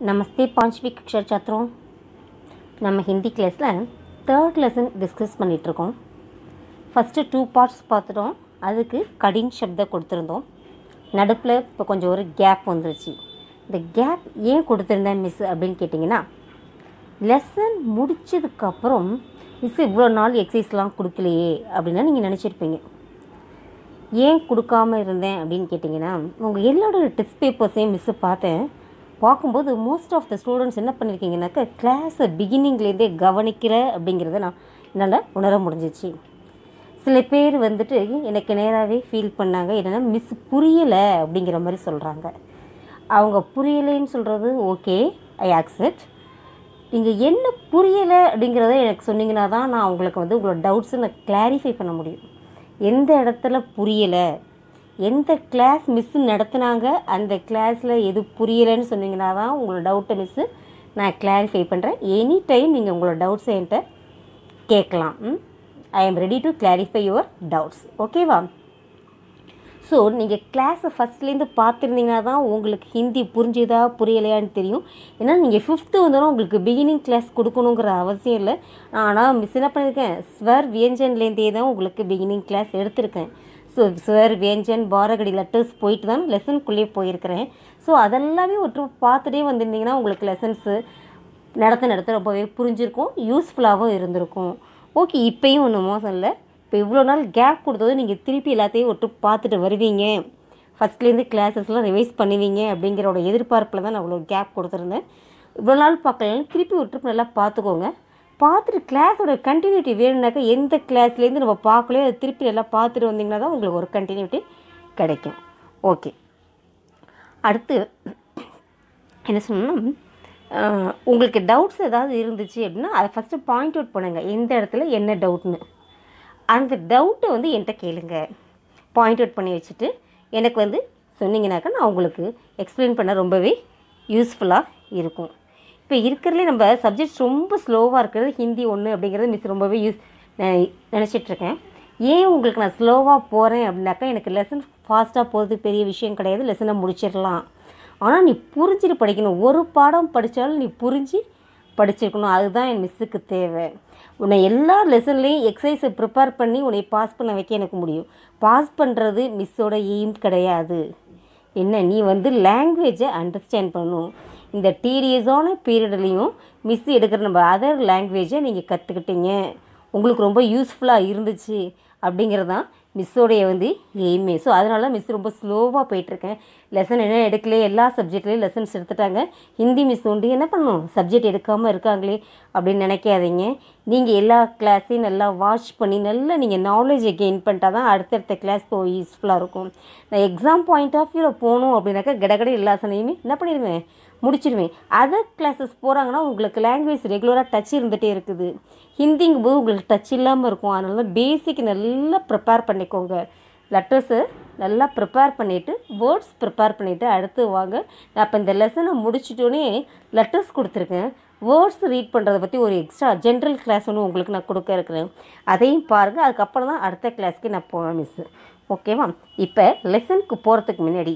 नमस्ते पांचवी कक्षा छात्रों நம்ம ஹிந்தி கிளாஸில் தேர்ட் லெசன் டிஸ்கஸ் பண்ணிகிட்ருக்கோம் ஃபஸ்ட்டு டூ பார்ட்ஸ் பார்த்துட்டோம் அதுக்கு கடின் சப்த கொடுத்துருந்தோம் நடுப்பில் இப்போ கொஞ்சம் ஒரு கேப் வந்துருச்சு இந்த கேப் ஏன் கொடுத்துருந்தேன் மிஸ் அப்படின்னு கேட்டிங்கன்னா லெசன் முடித்ததுக்கப்புறம் மிஸ் இவ்வளோ நாள் எக்ஸசைஸ்லாம் கொடுக்கலையே அப்படின்னா நீங்கள் நினச்சிருப்பீங்க ஏன் கொடுக்காம இருந்தேன் அப்படின்னு கேட்டிங்கன்னா உங்கள் எல்லாரோட டெஸ்ட் பேப்பர்ஸையும் மிஸ்ஸு பார்த்தேன் பார்க்கும்போது மோஸ்ட் ஆஃப் த ஸ்டூடெண்ட்ஸ் என்ன பண்ணியிருக்கீங்கனாக்கா கிளாஸை பிகினிங்லேருந்தே கவனிக்கிற அப்படிங்கிறத நான் என்னால் உணர முடிஞ்சிச்சு சில பேர் வந்துட்டு எனக்கு நேராகவே ஃபீல் பண்ணாங்க என்னென்னா மிஸ் புரியலை அப்படிங்கிற மாதிரி சொல்கிறாங்க அவங்க புரியலைன்னு சொல்கிறது ஓகே ஐ ஆக்செப்ட் நீங்கள் என்ன புரியலை அப்படிங்கிறத எனக்கு சொன்னீங்கன்னா தான் நான் உங்களுக்கு வந்து உங்களோட டவுட்ஸை நான் கிளாரிஃபை பண்ண முடியும் எந்த இடத்துல புரியலை எந்த கிளாஸ் மிஸ்ஸு நடத்துனாங்க அந்த கிளாஸில் எது புரியலைன்னு சொன்னீங்கன்னா தான் உங்களோட டவுட்டை மிஸ்ஸு நான் கிளாரிஃபை பண்ணுறேன் எனி டைம் நீங்கள் உங்களோட டவுட்ஸை என்கிட்ட கேட்கலாம் I am ready to clarify your doubts ஓகேவா ஸோ நீங்கள் கிளாஸை ஃபஸ்ட்லேருந்து பார்த்துருந்தீங்கன்னா தான் உங்களுக்கு ஹிந்தி புரிஞ்சுதா புரியலையான்னு தெரியும் ஏன்னா நீங்கள் ஃபிஃப்த்து வந்தாலும் உங்களுக்கு பிகினிங் கிளாஸ் கொடுக்கணுங்கிற அவசியம் இல்லை ஆனால் மிஸ் என்ன பண்ணியிருக்கேன் ஸ்வர் வியஞ்சன்லேருந்தே தான் உங்களுக்கு பிகினிங் கிளாஸ் எடுத்திருக்கேன் ஸோ ஸ்வர் வியஞ்சன் பாரகடி லெட்டர்ஸ் போயிட்டு தான் லெசனுக்குள்ளேயே போயிருக்கிறேன் ஸோ அதெல்லாமே ஒரு பார்த்துட்டே வந்திருந்தீங்கன்னா உங்களுக்கு லெசன்ஸு நடத்த நடத்த ரொம்பவே புரிஞ்சிருக்கும் யூஸ்ஃபுல்லாகவும் இருந்திருக்கும் ஓகே இப்போயும் ஒன்றும் மோசம் இல்லை இப்போ இவ்வளோ நாள் கேப் கொடுத்தது நீங்கள் திருப்பி எல்லாத்தையும் ஒட்டு பார்த்துட்டு வருவீங்க ஃபஸ்ட்லேருந்து கிளாஸஸ்லாம் ரிவைஸ் பண்ணுவீங்க அப்படிங்கிறோட எதிர்பார்ப்பில் தான் நான் அவ்வளோ கேப் கொடுத்துருந்தேன் இவ்வளோ நாள் பார்க்கலாம் திருப்பி விட்டு நல்லா பார்த்துக்கோங்க பார்த்துட்டு கிளாஸோட கண்டினியூட்டி வேணும்னாக்கா எந்த கிளாஸ்லேருந்து நம்ம பார்க்கலையோ அதை திருப்பி நல்லா பார்த்துட்டு வந்தீங்கன்னா தான் உங்களுக்கு ஒரு கண்டினியூட்டி கிடைக்கும் ஓகே அடுத்து என்ன சொன்னோம்னா உங்களுக்கு டவுட்ஸ் ஏதாவது இருந்துச்சு அப்படின்னா அதை ஃபஸ்ட்டு பாயிண்ட் அவுட் பண்ணுங்கள் எந்த இடத்துல என்ன டவுட்னு அந்த டவுட்டை வந்து என்கிட்ட கேளுங்க பாயிண்ட் அவுட் பண்ணி வச்சுட்டு எனக்கு வந்து சொன்னீங்கனாக்கா நான் உங்களுக்கு எக்ஸ்பிளைன் பண்ண ரொம்பவே யூஸ்ஃபுல்லாக இருக்கும் இப்போ இருக்கிறதுலே நம்ம சப்ஜெக்ட்ஸ் ரொம்ப ஸ்லோவாக இருக்கிறது ஹிந்தி ஒன்று அப்படிங்கிறது மிஸ் ரொம்பவே யூஸ் நினச்சிட்ருக்கேன் ஏன் உங்களுக்கு நான் ஸ்லோவாக போகிறேன் அப்படின்னாக்கா எனக்கு லெசன் ஃபாஸ்ட்டாக போகிறது பெரிய விஷயம் கிடையாது லெசனை முடிச்சிடலாம் ஆனால் நீ புரிஞ்சுட்டு படிக்கணும் ஒரு பாடம் படித்தாலும் நீ புரிஞ்சு படிச்சிருக்கணும் அதுதான் என் மிஸ்ஸுக்கு தேவை உன்னை எல்லா லெசன்லேயும் எக்ஸசைஸை ப்ரிப்பேர் பண்ணி உன்னை பாஸ் பண்ண வைக்க எனக்கு முடியும் பாஸ் பண்ணுறது மிஸ்ஸோட எய்ம் கிடையாது என்ன நீ வந்து லாங்குவேஜை அண்டர்ஸ்டாண்ட் பண்ணணும் இந்த டீடியஸான பீரியட்லேயும் மிஸ் எடுக்கிற நம்ம அதர் லாங்குவேஜை நீங்கள் கற்றுக்கிட்டீங்க உங்களுக்கு ரொம்ப யூஸ்ஃபுல்லாக இருந்துச்சு அப்படிங்கிறதான் மிஸ்ஸோடைய வந்து எய்மே ஸோ அதனால மிஸ் ரொம்ப ஸ்லோவாக போயிட்டுருக்கேன் லெசன் என்ன எடுக்கல எல்லா சப்ஜெக்ட்லேயும் லெசன்ஸ் எடுத்துட்டாங்க ஹிந்தி மிஸ் உண்டு என்ன பண்ணணும் சப்ஜெக்ட் எடுக்காமல் இருக்காங்களே அப்படின்னு நினைக்காதீங்க நீங்கள் எல்லா கிளாஸையும் நல்லா வாட்ச் பண்ணி நல்லா நீங்கள் நாலேஜை கெயின் பண்ணிட்டா தான் அடுத்தடுத்த கிளாஸ் போய் யூஸ்ஃபுல்லாக இருக்கும் நான் எக்ஸாம் பாயிண்ட் ஆஃப் வியூவில் போகணும் அப்படின்னாக்கா கடகட எல்லா சனையுமே என்ன பண்ணிடுவேன் முடிச்சிடுவேன் அதர் கிளாஸஸ் போகிறாங்கன்னா உங்களுக்கு லாங்குவேஜ் ரெகுலராக டச் இருந்துகிட்டே இருக்குது ஹிந்திங்கும் போது உங்களுக்கு டச் இல்லாமல் இருக்கும் அதனால பேசிக் நல்லா ப்ரிப்பேர் பண்ணிக்கோங்க லெட்டர்ஸு நல்லா ப்ரிப்பேர் பண்ணிவிட்டு வேர்ட்ஸ் ப்ரிப்பேர் பண்ணிவிட்டு அடுத்து வாங்க நான் இப்போ இந்த லெசனை முடிச்சிட்டோன்னே லெட்டர்ஸ் கொடுத்துருக்கேன் வேர்ட்ஸ் ரீட் பண்ணுறதை பற்றி ஒரு எக்ஸ்ட்ரா ஜென்ரல் கிளாஸ் ஒன்று உங்களுக்கு நான் கொடுக்க இருக்கிறேன் அதையும் பாருங்கள் அதுக்கப்புறம் தான் அடுத்த கிளாஸ்க்கு நான் போவேன் மிஸ்ஸு ஓகேவா இப்போ லெசனுக்கு போகிறதுக்கு முன்னாடி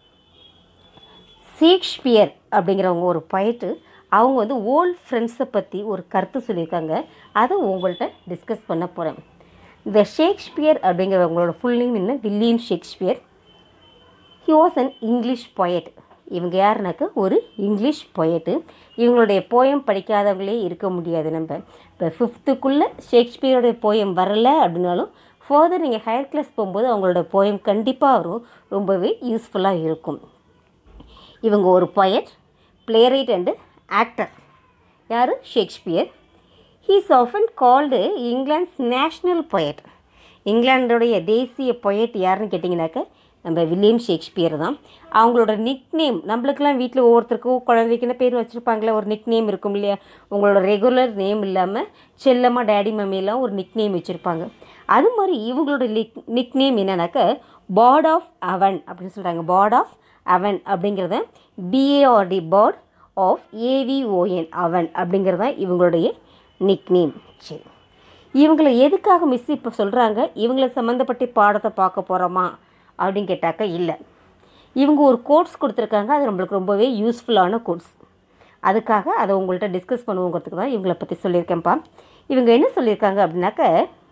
ஷேக்ஸ்பியர் அப்படிங்கிறவங்க ஒரு பயிட்டு அவங்க வந்து ஓல்ட் ஃப்ரெண்ட்ஸை பற்றி ஒரு கருத்து சொல்லியிருக்காங்க அதை உங்கள்கிட்ட டிஸ்கஸ் பண்ண போகிறேன் இந்த ஷேக்ஸ்பியர் அப்படிங்கிறவங்களோட ஃபுல் நேம் என்ன William Shakespeare he was an English poet இவங்க யாருனாக்க ஒரு இங்கிலீஷ் பொயட்டு இவங்களுடைய போயம் படிக்காதவங்களே இருக்க முடியாது நம்ம இப்போ ஃபிஃப்த்துக்குள்ளே ஷேக்ஸ்பியரோடைய போயம் வரலை அப்படின்னாலும் ஃபர்தர் நீங்கள் ஹையர் கிளாஸ் போகும்போது அவங்களோட போயம் கண்டிப்பாக வரும் ரொம்பவே யூஸ்ஃபுல்லாக இருக்கும் இவங்க ஒரு பொயட் பிளேரைட் அண்டு ஆக்டர் யார் Shakespeare he's often called England's national poet இங்கிலாண்டோடைய தேசிய பொயட் யாருன்னு கேட்டிங்கனாக்க நம்ம வில்லியம் ஷேக்ஸ்பியர் தான் அவங்களோட நிக் நேம் நம்மளுக்கெல்லாம் வீட்டில் ஒவ்வொருத்தருக்கும் குழந்தைக்குன்னு பேர் வச்சுருப்பாங்களே ஒரு நிக் நேம் இருக்கும் இல்லையா உங்களோட ரெகுலர் நேம் இல்லாமல் செல்லம்மா டேடி மம்மியெல்லாம் ஒரு நிக் நேம் வச்சுருப்பாங்க அது மாதிரி இவங்களோட நிக் நிக் நேம் என்னன்னாக்க பாட் ஆஃப் அவன் அப்படின்னு சொல்கிறாங்க பாட் ஆஃப் அவன் அப்படிங்கிறத பிஏஆர்டி பாட் ஆஃப் ஏவிஓஎன் அவன் அப்படிங்கிறது தான் இவங்களுடைய நிக் நேம் சரி இவங்களை எதுக்காக மிஸ் இப்போ சொல்கிறாங்க இவங்களை சம்மந்தப்பட்ட பாடத்தை பார்க்க போகிறோமா அப்படின்னு கேட்டாக்கா இல்லை இவங்க ஒரு கோர்ஸ் கொடுத்துருக்காங்க அது நம்மளுக்கு ரொம்பவே யூஸ்ஃபுல்லான கோர்ஸ் அதுக்காக அதை உங்கள்கிட்ட டிஸ்கஸ் பண்ணுவோங்கிறதுக்கு தான் இவங்கள பற்றி சொல்லியிருக்கேன்ப்பா இவங்க என்ன சொல்லியிருக்காங்க அப்படின்னாக்க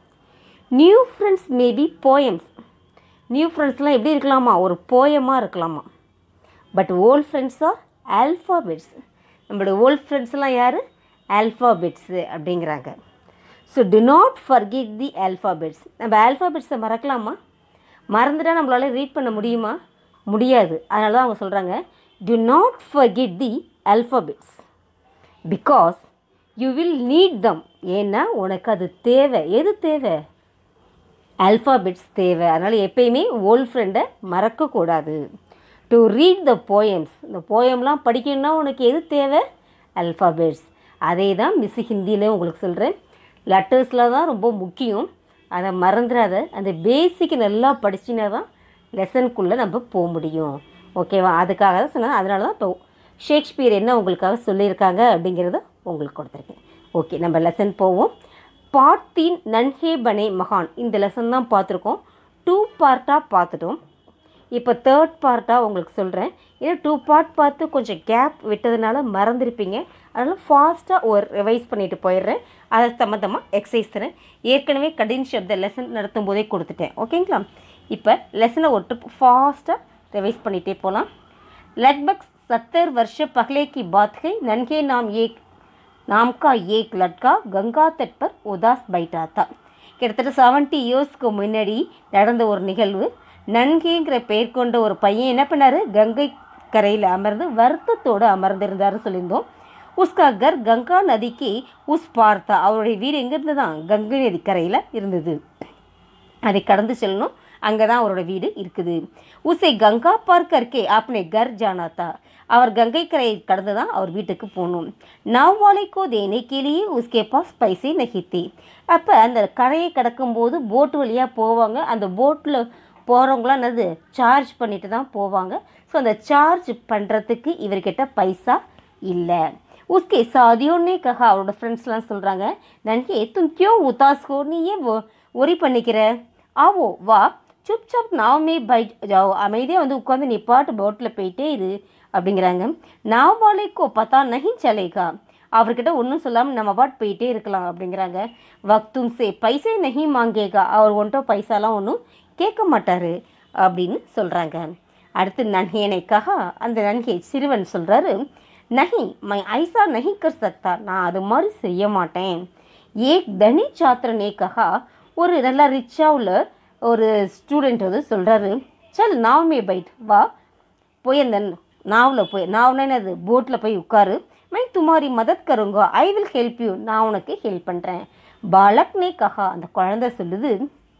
new friends maybe poems new ஃப்ரெண்ட்ஸ்லாம் எப்படி இருக்கலாமா ஒரு போயமாக இருக்கலாமா but old friends are alphabets நம்மளோட ஓல்ட் ஃப்ரெண்ட்ஸ்லாம் யார் ஆல்ஃபாபெட்ஸு அப்படிங்கிறாங்க so do not forget the alphabets நம்ம ஆல்ஃபாபெட்ஸை மறக்கலாமா மறந்துட்டா நம்மளால் ரீட் பண்ண முடியுமா முடியாது அதனால தான் அவங்க சொல்கிறாங்க do not forget the alphabets because you will need them ஏன்னா உனக்கு அது தேவை எது தேவை ஆல்ஃபாபெட்ஸ் தேவை அதனால் எப்பயுமே ஓல்ட் ஃப்ரெண்டை மறக்கக்கூடாது டு ரீட் த போயம்ஸ் இந்த போயம்லாம் படிக்கணும்னா உனக்கு எது தேவை ஆல்ஃபாபெட்ஸ் அதே தான் மிஸ் ஹிந்தியில் உங்களுக்கு சொல்கிறேன் லெட்டர்ஸில் தான் ரொம்ப முக்கியம் அதை மறந்துடாத அந்த பேசிக் நல்லா படிச்சினா தான் லெசனுக்குள்ளே நம்ம போக முடியும் ஓகேவா அதுக்காக தான் சொன்னேன் அதனால தான் இப்போ ஷேக்ஸ்பியர் என்ன உங்களுக்காக சொல்லியிருக்காங்க அப்படிங்கிறத உங்களுக்கு கொடுத்துருக்கேன் ஓகே நம்ம லெசன் போவோம் பாட்டின் நன்ஹே பனே மகான் இந்த லெசன் தான் பார்த்துருக்கோம் டூ பார்ட்டாக பார்த்துட்டோம் இப்போ தேர்ட் பார்ட்டாக உங்களுக்கு சொல்கிறேன் ஏன்னா டூ பார்ட் பார்த்து கொஞ்சம் கேப் விட்டதுனால மறந்துருப்பீங்க அதனால் ஃபாஸ்ட்டாக ஒரு ரிவைஸ் பண்ணிட்டு போயிடுறேன் அதை சம்மந்தமாக எக்ஸசைஸ் தரேன் ஏற்கனவே கடின் சப்த லெசன் நடத்தும் போதே கொடுத்துட்டேன் ஓகேங்களா இப்போ லெசனை ஒரு ட்ரிப் ஃபாஸ்ட்டாக ரிவைஸ் பண்ணிகிட்டே போகலாம் लगभग सत्तर वर्ष पहले की बात है नन्हे नाम एक नाम का एक लड़का गंगा तट पर उदास बैठा था கிட்டத்தட்ட செவன்ட்டி இயர்ஸ்க்கு முன்னாடி நடந்த ஒரு நிகழ்வு நன்கேங்கிற பெயர் கொண்ட ஒரு பையன் என்ன பண்ணார் கங்கை கரையில் அமர்ந்து வருத்தத்தோடு அமர்ந்திருந்தாருன்னு சொல்லியிருந்தோம் உஸ்கா கர் கங்கா நதிக்கு உஸ் பார்த்தா அவருடைய வீடு எங்கே இருந்ததான் கங்கை நதி கரையில் இருந்தது அதை கடந்து செல்லணும் அங்கே தான் அவரோட வீடு இருக்குது உசை கங்கா பார் கர்க்கே ஆப்னே கர் ஜானா தா அவர் கங்கை கரையை கடந்து தான் அவர் வீட்டுக்கு போகணும் நாவ் வாழைக்கோ தேனே கீழே உஸ்கே பாஸ் பைசே நகித்தே அப்போ அந்த கரையை கடக்கும்போது போட்டு வழியாக போவாங்க அந்த போட்டில் போகிறவங்களாம் என்னது சார்ஜ் பண்ணிட்டு தான் போவாங்க ஸோ அந்த சார்ஜ் பண்ணுறதுக்கு இவர்கிட்ட பைசா இல்லை உஸ்கே சாதியோன்னே கஹா அவரோட ஃப்ரெண்ட்ஸ்லாம் சொல்கிறாங்க நன்கே தும் கியோ உதாஸ்கோ நீ ஏன் ஒரி பண்ணிக்கிற ஆவோ வா சுப் சாப் நாவுமே பைட் ஜாவோ அமைதியாக வந்து உட்காந்து நீ பாட்டு போட்டில் போயிட்டே இரு அப்படிங்கிறாங்க நாவ் வாழைக்கோ பார்த்தா நஹி சலேகா அவர்கிட்ட ஒன்றும் சொல்லாமல் நம்ம பாட்டு போயிட்டே இருக்கலாம் அப்படிங்கிறாங்க வக்தும் சே பைசே நஹி மாங்கேகா அவர் ஒன்றும் பைசாலாம் ஒன்றும் கேட்க மாட்டார் அப்படின்னு சொல்கிறாங்க அடுத்து நன்ஹேனைக்காக அந்த நன்கே சிறுவன் சொல்கிறாரு நஹி மை ஐசா நஹி கர் சக்தா நான் அது மாதிரி செய்ய மாட்டேன் ஏக் தனி சாத்திரனேக்காக ஒரு நல்லா ரிச்சாக உள்ள ஒரு ஸ்டூடெண்ட் வந்து சொல்கிறாரு சல் நாவுமே பைட் வா போய் அந்த நாவில் போய் நாவ்னா என்னது போட்டில் போய் உட்காரு மை துமாரி மதத் கருங்கோ ஐ வில் ஹெல்ப் யூ நான் உனக்கு ஹெல்ப் பண்ணுறேன் பாலக்னே கஹா அந்த குழந்தை சொல்லுது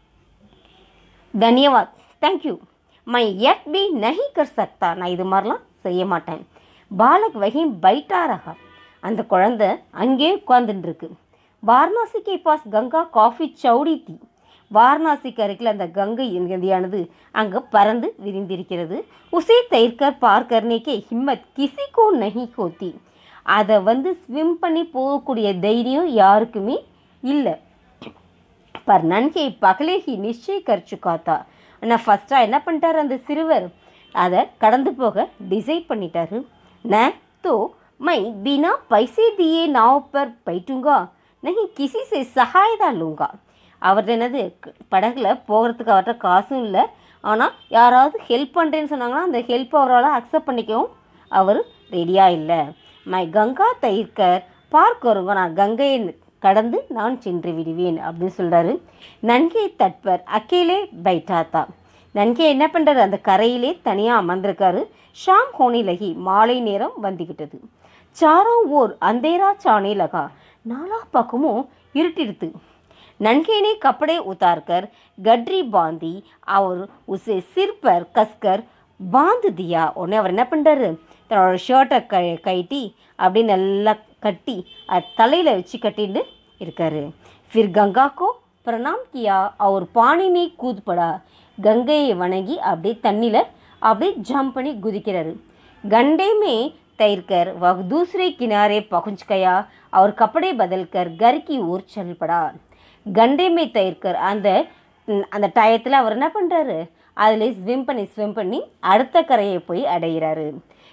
தன்யவாத் தேங்க்யூ மை எக் பி நஹி கர் சக்தா நான் இது மாதிரிலாம் செய்ய மாட்டேன் பாலக் வகி பைட்டா ரகா அந்த குழந்தை அங்கேயே உட்கார்ந்துட்டு இருக்கு வாரணாசிக்கு பாஸ் கங்கா காஃபி சவுடி தீ வாரணாசிக்கு அருகில் அந்த கங்கை நதியானது அங்கே பறந்து விரிந்திருக்கிறது உசே தைர்கர் பார்க்கர்னேக்கே ஹிம்மத் கிசிக்கோ நஹி கோத்தி அதை வந்து ஸ்விம் பண்ணி போகக்கூடிய தைரியம் யாருக்குமே இல்லை பர் நன்கை பகலே ஹி நிச்சய கரிச்சுக்காத்தா ஆனால் ஃபஸ்ட்டாக என்ன பண்ணிட்டார் அந்த சிறுவர் அதை கடந்து போக டிசைட் பண்ணிட்டாரு ந தோ மை பினா பைசே தியே நாவ் பர் பைட்டுங்கா நஹி கிசி சே சகாயதா லூங்கா அவர் என்னது க- படகுல போகிறதுக்கு அவர்கிட்ட காசும் இல்லை ஆனால் யாராவது ஹெல்ப் பண்ணுறேன்னு சொன்னாங்கன்னா அந்த ஹெல்ப் அவரால் அக்செப்ட் பண்ணிக்கவும் அவர் ரெடியாக இல்லை மை கங்கா தயிர்க்கர் பார்க்கருங்க நான் கங்கையை கடந்து நான் சென்று விடுவேன் அப்படின்னு சொல்கிறாரு நன்கை தட்பர் அக்கேலே பைட்டாத்தா நன்கே என்ன பண்ணுறாரு அந்த கரையிலே தனியாக அமர்ந்திருக்காரு ஷாம் ஹோனி லகி மாலை நேரம் வந்துவிட்டது சாரம் ஓர் அந்தேரா சாணே லகா நாலா பக்கமும் இருட்டிடுத்து ननके ने कपड़े उतारकर गडरी बांधी और उसे सिर पर कसकर बांध दिया உடனே அவர் என்ன பண்ணுறாரு தன்னோட ஷர்ட்டை க கட்டி அப்படியே நல்லா கட்டி அது தலையில் வச்சு கட்டிட்டு இருக்காரு ஃபிர் கங்காக்கோ பிரணாம் கியா அவர் பாணினி கூத்படா கங்கையை வணங்கி அப்படியே தண்ணியில் அப்படியே ஜம்ப் பண்ணி குதிக்கிறாரு गंडे में तैरकर वह दूसरे किनारे पहुंच गया और कपड़े बदलकर घर की ओर चल पड़ा கண்டே மே தயிர்க்கர் அந்த ம், அந்த டயத்தில் அவர் என்ன பண்ணுறாரு அதில் ஸ்விம் பண்ணி ஸ்விம் பண்ணி அடுத்த கரையை போய் அடைகிறாரு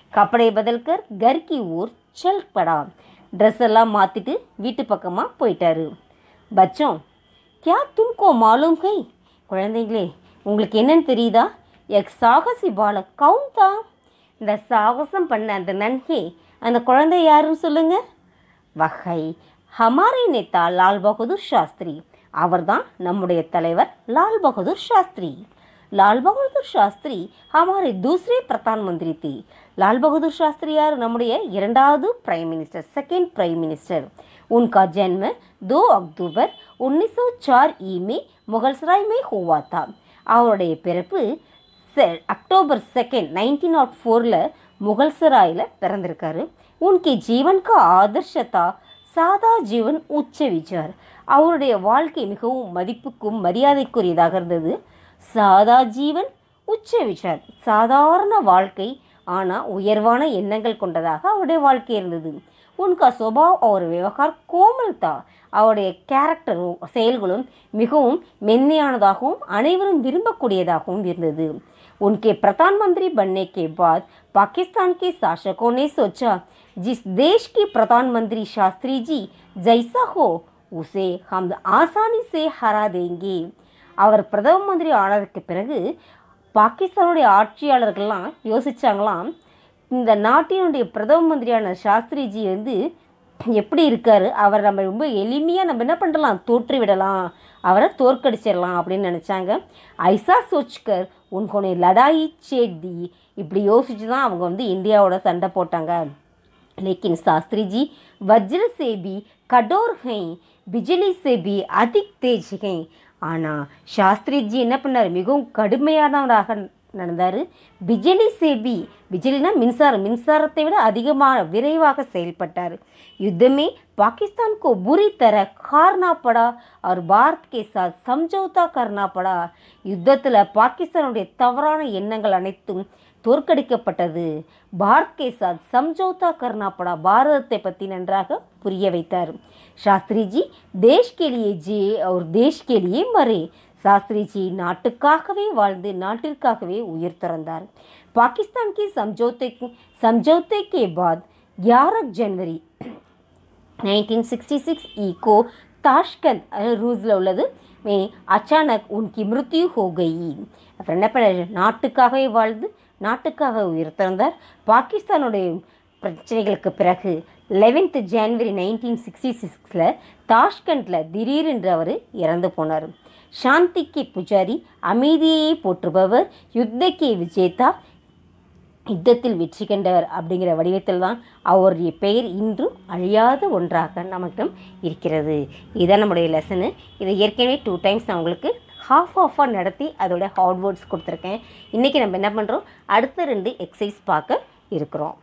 கப்படை பதல்கர் கர்கி ஊர் சல் படா ட்ரெஸ் எல்லாம் மாற்றிட்டு வீட்டு பக்கமாக போயிட்டாரு பச்சோம் கியா தும்கோ மாலும் கை குழந்தைங்களே உங்களுக்கு என்னன்னு தெரியுதா எக் சாகசி பால கவுந்தா இந்த சாகசம் பண்ண அந்த நன்கே அந்த குழந்தை யாருன்னு சொல்லுங்க வகை ஹமாரே நேதா லால் பகதூர் சாஸ்திரி அவர்தான் நம்முடைய தலைவர் லால் பகதூர் சாஸ்திரி लाल बहादुर शास्त्री हमारे दूसरे प्रधानमंत्री थे लाल बहादुर शास्त्री यार நம்முடைய இரண்டாவது prime minister second prime minister उनका जन्म 2 अक्टूबर 1904 ई में मुगलसराय में हुआ था அவருடைய பிறப்பு செ- அக்டோபர் செகண்ட் நைன்டீன் நாட் ஃபோரில் முகல்சராயில் பிறந்திருக்காரு உன்கி ஜீவன் கா ஆதர்ஷதா சாதா ஜீவன் உச்ச விச்சார் அவருடைய வாழ்க்கை மிகவும் மதிப்புக்கும் மரியாதைக்குரியதாக இருந்தது சாதா ஜீவன் உச்ச விச்சார் சாதாரண வாழ்க்கை ஆனால் உயர்வான எண்ணங்கள் கொண்டதாக அவருடைய வாழ்க்கை இருந்தது உன்கா சுபாவ் அவர் விவகார் கோமல் தா அவருடைய கேரக்டரும் செயல்களும் மிகவும் மென்மையானதாகவும் அனைவரும் விரும்பக்கூடியதாகவும் இருந்தது उनके प्रधानमंत्री बनने के बाद पाकिस्तान के शासकों ने सोचा जिस देश की प्रधानमंत्री शास्त्री जी जैसा हो उसे हम आसानी से हरा देंगे அவர் பிரதம மந்திரி ஆனதுக்கு பிறகு பாகிஸ்தானுடைய ஆட்சியாளர்கள்லாம் யோசிச்சாங்களாம் இந்த நாட்டினுடைய பிரதம மந்திரியான சாஸ்திரிஜி வந்து எப்படி இருக்காரு அவர் நம்ம ரொம்ப எளிமையாக நம்ம என்ன பண்ணலாம் தோற்றி விடலாம் அவரை தோற்கடிச்சிடலாம் அப்படின்னு நினச்சாங்க ஐசா சோச்கர் உன்கொனை லடாயி சேத்தி இப்படி யோசிச்சு தான் அவங்க வந்து இந்தியாவோட சண்டை போட்டாங்க लेकिन शास्त्री जी वज्र से भी कठोर हैं बिजली से भी अधिक तेज हैं ஆனால் சாஸ்திரிஜி என்ன பண்ணார் மிகவும் கடுமையானவராக நடந்தார் பிஜலி சேபி பிஜலினா மின்சாரம் மின்சாரத்தை விட அதிகமாக விரைவாக செயல்பட்டார் युद्ध में पाकिस्तान को बुरी तरह हारना पड़ा और भारत के साथ समझौता करना पड़ा யுத்தத்தில் பாகிஸ்தானுடைய தவறான எண்ணங்கள் அனைத்தும் தோற்கடிக்கப்பட்டது பாரத் கே சாத் சம்ஜோதா கர்னா படா பாரதத்தை பற்றி நன்றாக புரிய வைத்தார் சாஸ்திரிஜி தேஷ் கே லியே ஜே அவர் தேஷ் கே லியே மரே சாஸ்திரிஜி நாட்டுக்காகவே வாழ்ந்து நாட்டிற்காகவே உயிர் துறந்தார் பாகிஸ்தான் கி சம்ஜோத்தை சம்ஜோத்தை கே பாத் 11 जनवरी 1966 ई को தாஷ்கந்த் அதாவது ரூஸில் உள்ளது மே அச்சானக் உன்கி மிருத்யு ஹோ கயி அப்புறம் என்ன பண்ணாரு நாட்டுக்காகவே வாழ்ந்து நாட்டுக்காக உயிர் திறந்தார் பாகிஸ்தானுடைய பிரச்சனைகளுக்கு பிறகு லெவன்த் ஜான்வரி நைன்டீன் சிக்ஸ்டி சிக்ஸில் தாஷ்கண்டில் திடீரென்று அவர் இறந்து போனார் சாந்திக்கு புஜாரி அமைதியை போற்றுபவர் யுத்தக்கே விஜேதா யுத்தத்தில் வெற்றி கண்டவர் அப்படிங்கிற வடிவத்தில் தான் அவருடைய பெயர் இன்றும் அழியாத ஒன்றாக நமக்கிடம் இருக்கிறது இதுதான் நம்முடைய லெசனு இதை ஏற்கனவே டூ டைம்ஸ் நான் உங்களுக்கு ஹாஃப் ஆஃபாக நடத்தி அதோட ஹார்ட் வேர்ட்ஸ் கொடுத்துருக்கேன் இன்றைக்கி நம்ம என்ன பண்ணுறோம் அடுத்த ரெண்டு எக்ஸசைஸ் பார்க்க இருக்கிறோம்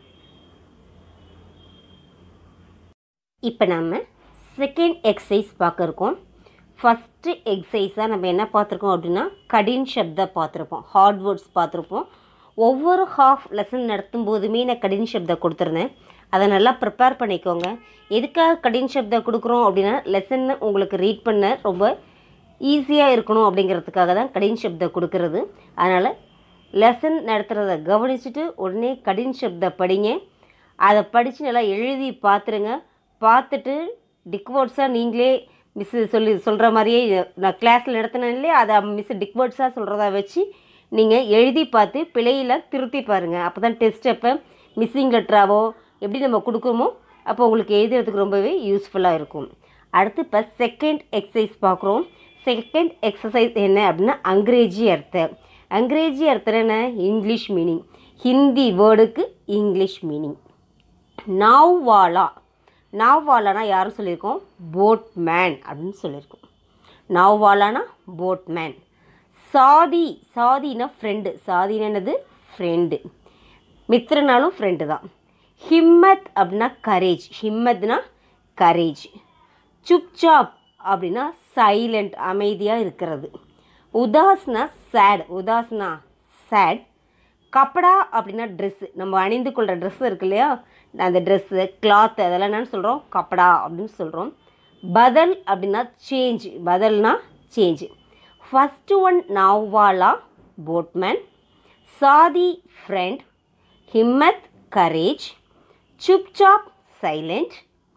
இப்போ நம்ம செகண்ட் எக்ஸசைஸ் பார்க்க இருக்கோம் ஃபஸ்ட்டு எக்ஸசைஸாக நம்ம என்ன பார்த்துருக்கோம் அப்படின்னா கடின் சப்தா பார்த்துருப்போம் ஹார்ட் வேர்ட்ஸ் பார்த்துருப்போம் ஒவ்வொரு ஹாஃப் லெசன் நடத்தும் போதுமே நான் கடின் சப்தா கொடுத்துருந்தேன் அதை நல்லா ப்ரிப்பேர் பண்ணிக்கோங்க எதுக்காக கடின் சப்தா கொடுக்குறோம் அப்படின்னா லெசன் உங்களுக்கு ரீட் பண்ண ரொம்ப ஈஸியாக இருக்கணும் அப்படிங்கிறதுக்காக தான் கடின் சப்தா கொடுக்கறது அதனால் லெசன் நடத்துகிறத கவனிச்சுட்டு உடனே கடின் சப்தா படிங்க அதை படித்து நல்லா எழுதி பார்த்துருங்க பார்த்துட்டு டிக்வேர்ட்ஸாக நீங்களே மிஸ்ஸு சொல்லி சொல்கிற மாதிரியே நான் கிளாஸில் நடத்தினேன் இல்லையா அதை மிஸ்ஸு டிக்வேர்ட்ஸாக சொல்கிறத வச்சு நீங்கள் எழுதி பார்த்து பிழையில் திருத்தி பாருங்கள் அப்போ தான் டெஸ்ட் அப்போ மிஸ்ஸிங் லெட்டராவோ எப்படி நம்ம கொடுக்குறோமோ அப்போ உங்களுக்கு எழுதுறதுக்கு ரொம்பவே யூஸ்ஃபுல்லாக இருக்கும் அடுத்து இப்போ செகண்ட் எக்ஸசைஸ் பார்க்குறோம் செகண்ட் எக்ஸசைஸ் என்ன அப்படின்னா அங்கிரேஜி அர்த்தம் அங்கிரேஜி அர்த்தம் என்ன இங்கிலீஷ் மீனிங் ஹிந்தி வேர்டுக்கு இங்கிலீஷ் மீனிங் நாவ்வாலா நாவ்வாலானா யாரும் சொல்லியிருக்கோம் போட்மேன் அப்படின்னு சொல்லியிருக்கோம் நாவ்வாலானா போட்மேன் சாதி சாதினா ஃப்ரெண்டு சாதினா என்னது ஃப்ரெண்டு மித்ரனாலும் ஃப்ரெண்டு தான் ஹிம்மத் அப்படின்னா கரேஜ் ஹிம்மத்னா கரேஜ் சுப்சாப் அப்படின்னா சைலண்ட் அமைதியாக இருக்கிறது உதாஸ்னா சேட் உதாஸ்னா சேட் கப்படா அப்படின்னா ட்ரெஸ்ஸு நம்ம அணிந்து கொள்கிற ட்ரெஸ் இருக்கு இல்லையா அந்த ட்ரெஸ்ஸு கிளாத் அதெல்லாம் என்னன்னு சொல்கிறோம் கப்படா அப்படின்னு சொல்கிறோம் பதல் அப்படின்னா சேஞ்ச் பதல்னா சேஞ்ச் ஃபஸ்ட்டு ஒன் நாவாலா போட்மேன் சாதி ஃப்ரெண்ட் ஹிம்மத் கரேஜ் சுப்சாப் சைலண்ட்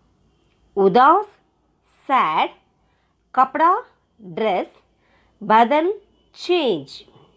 உதாஸ் சேட் கப்டா ட்ரெஸ் பதல் சேஞ்ச்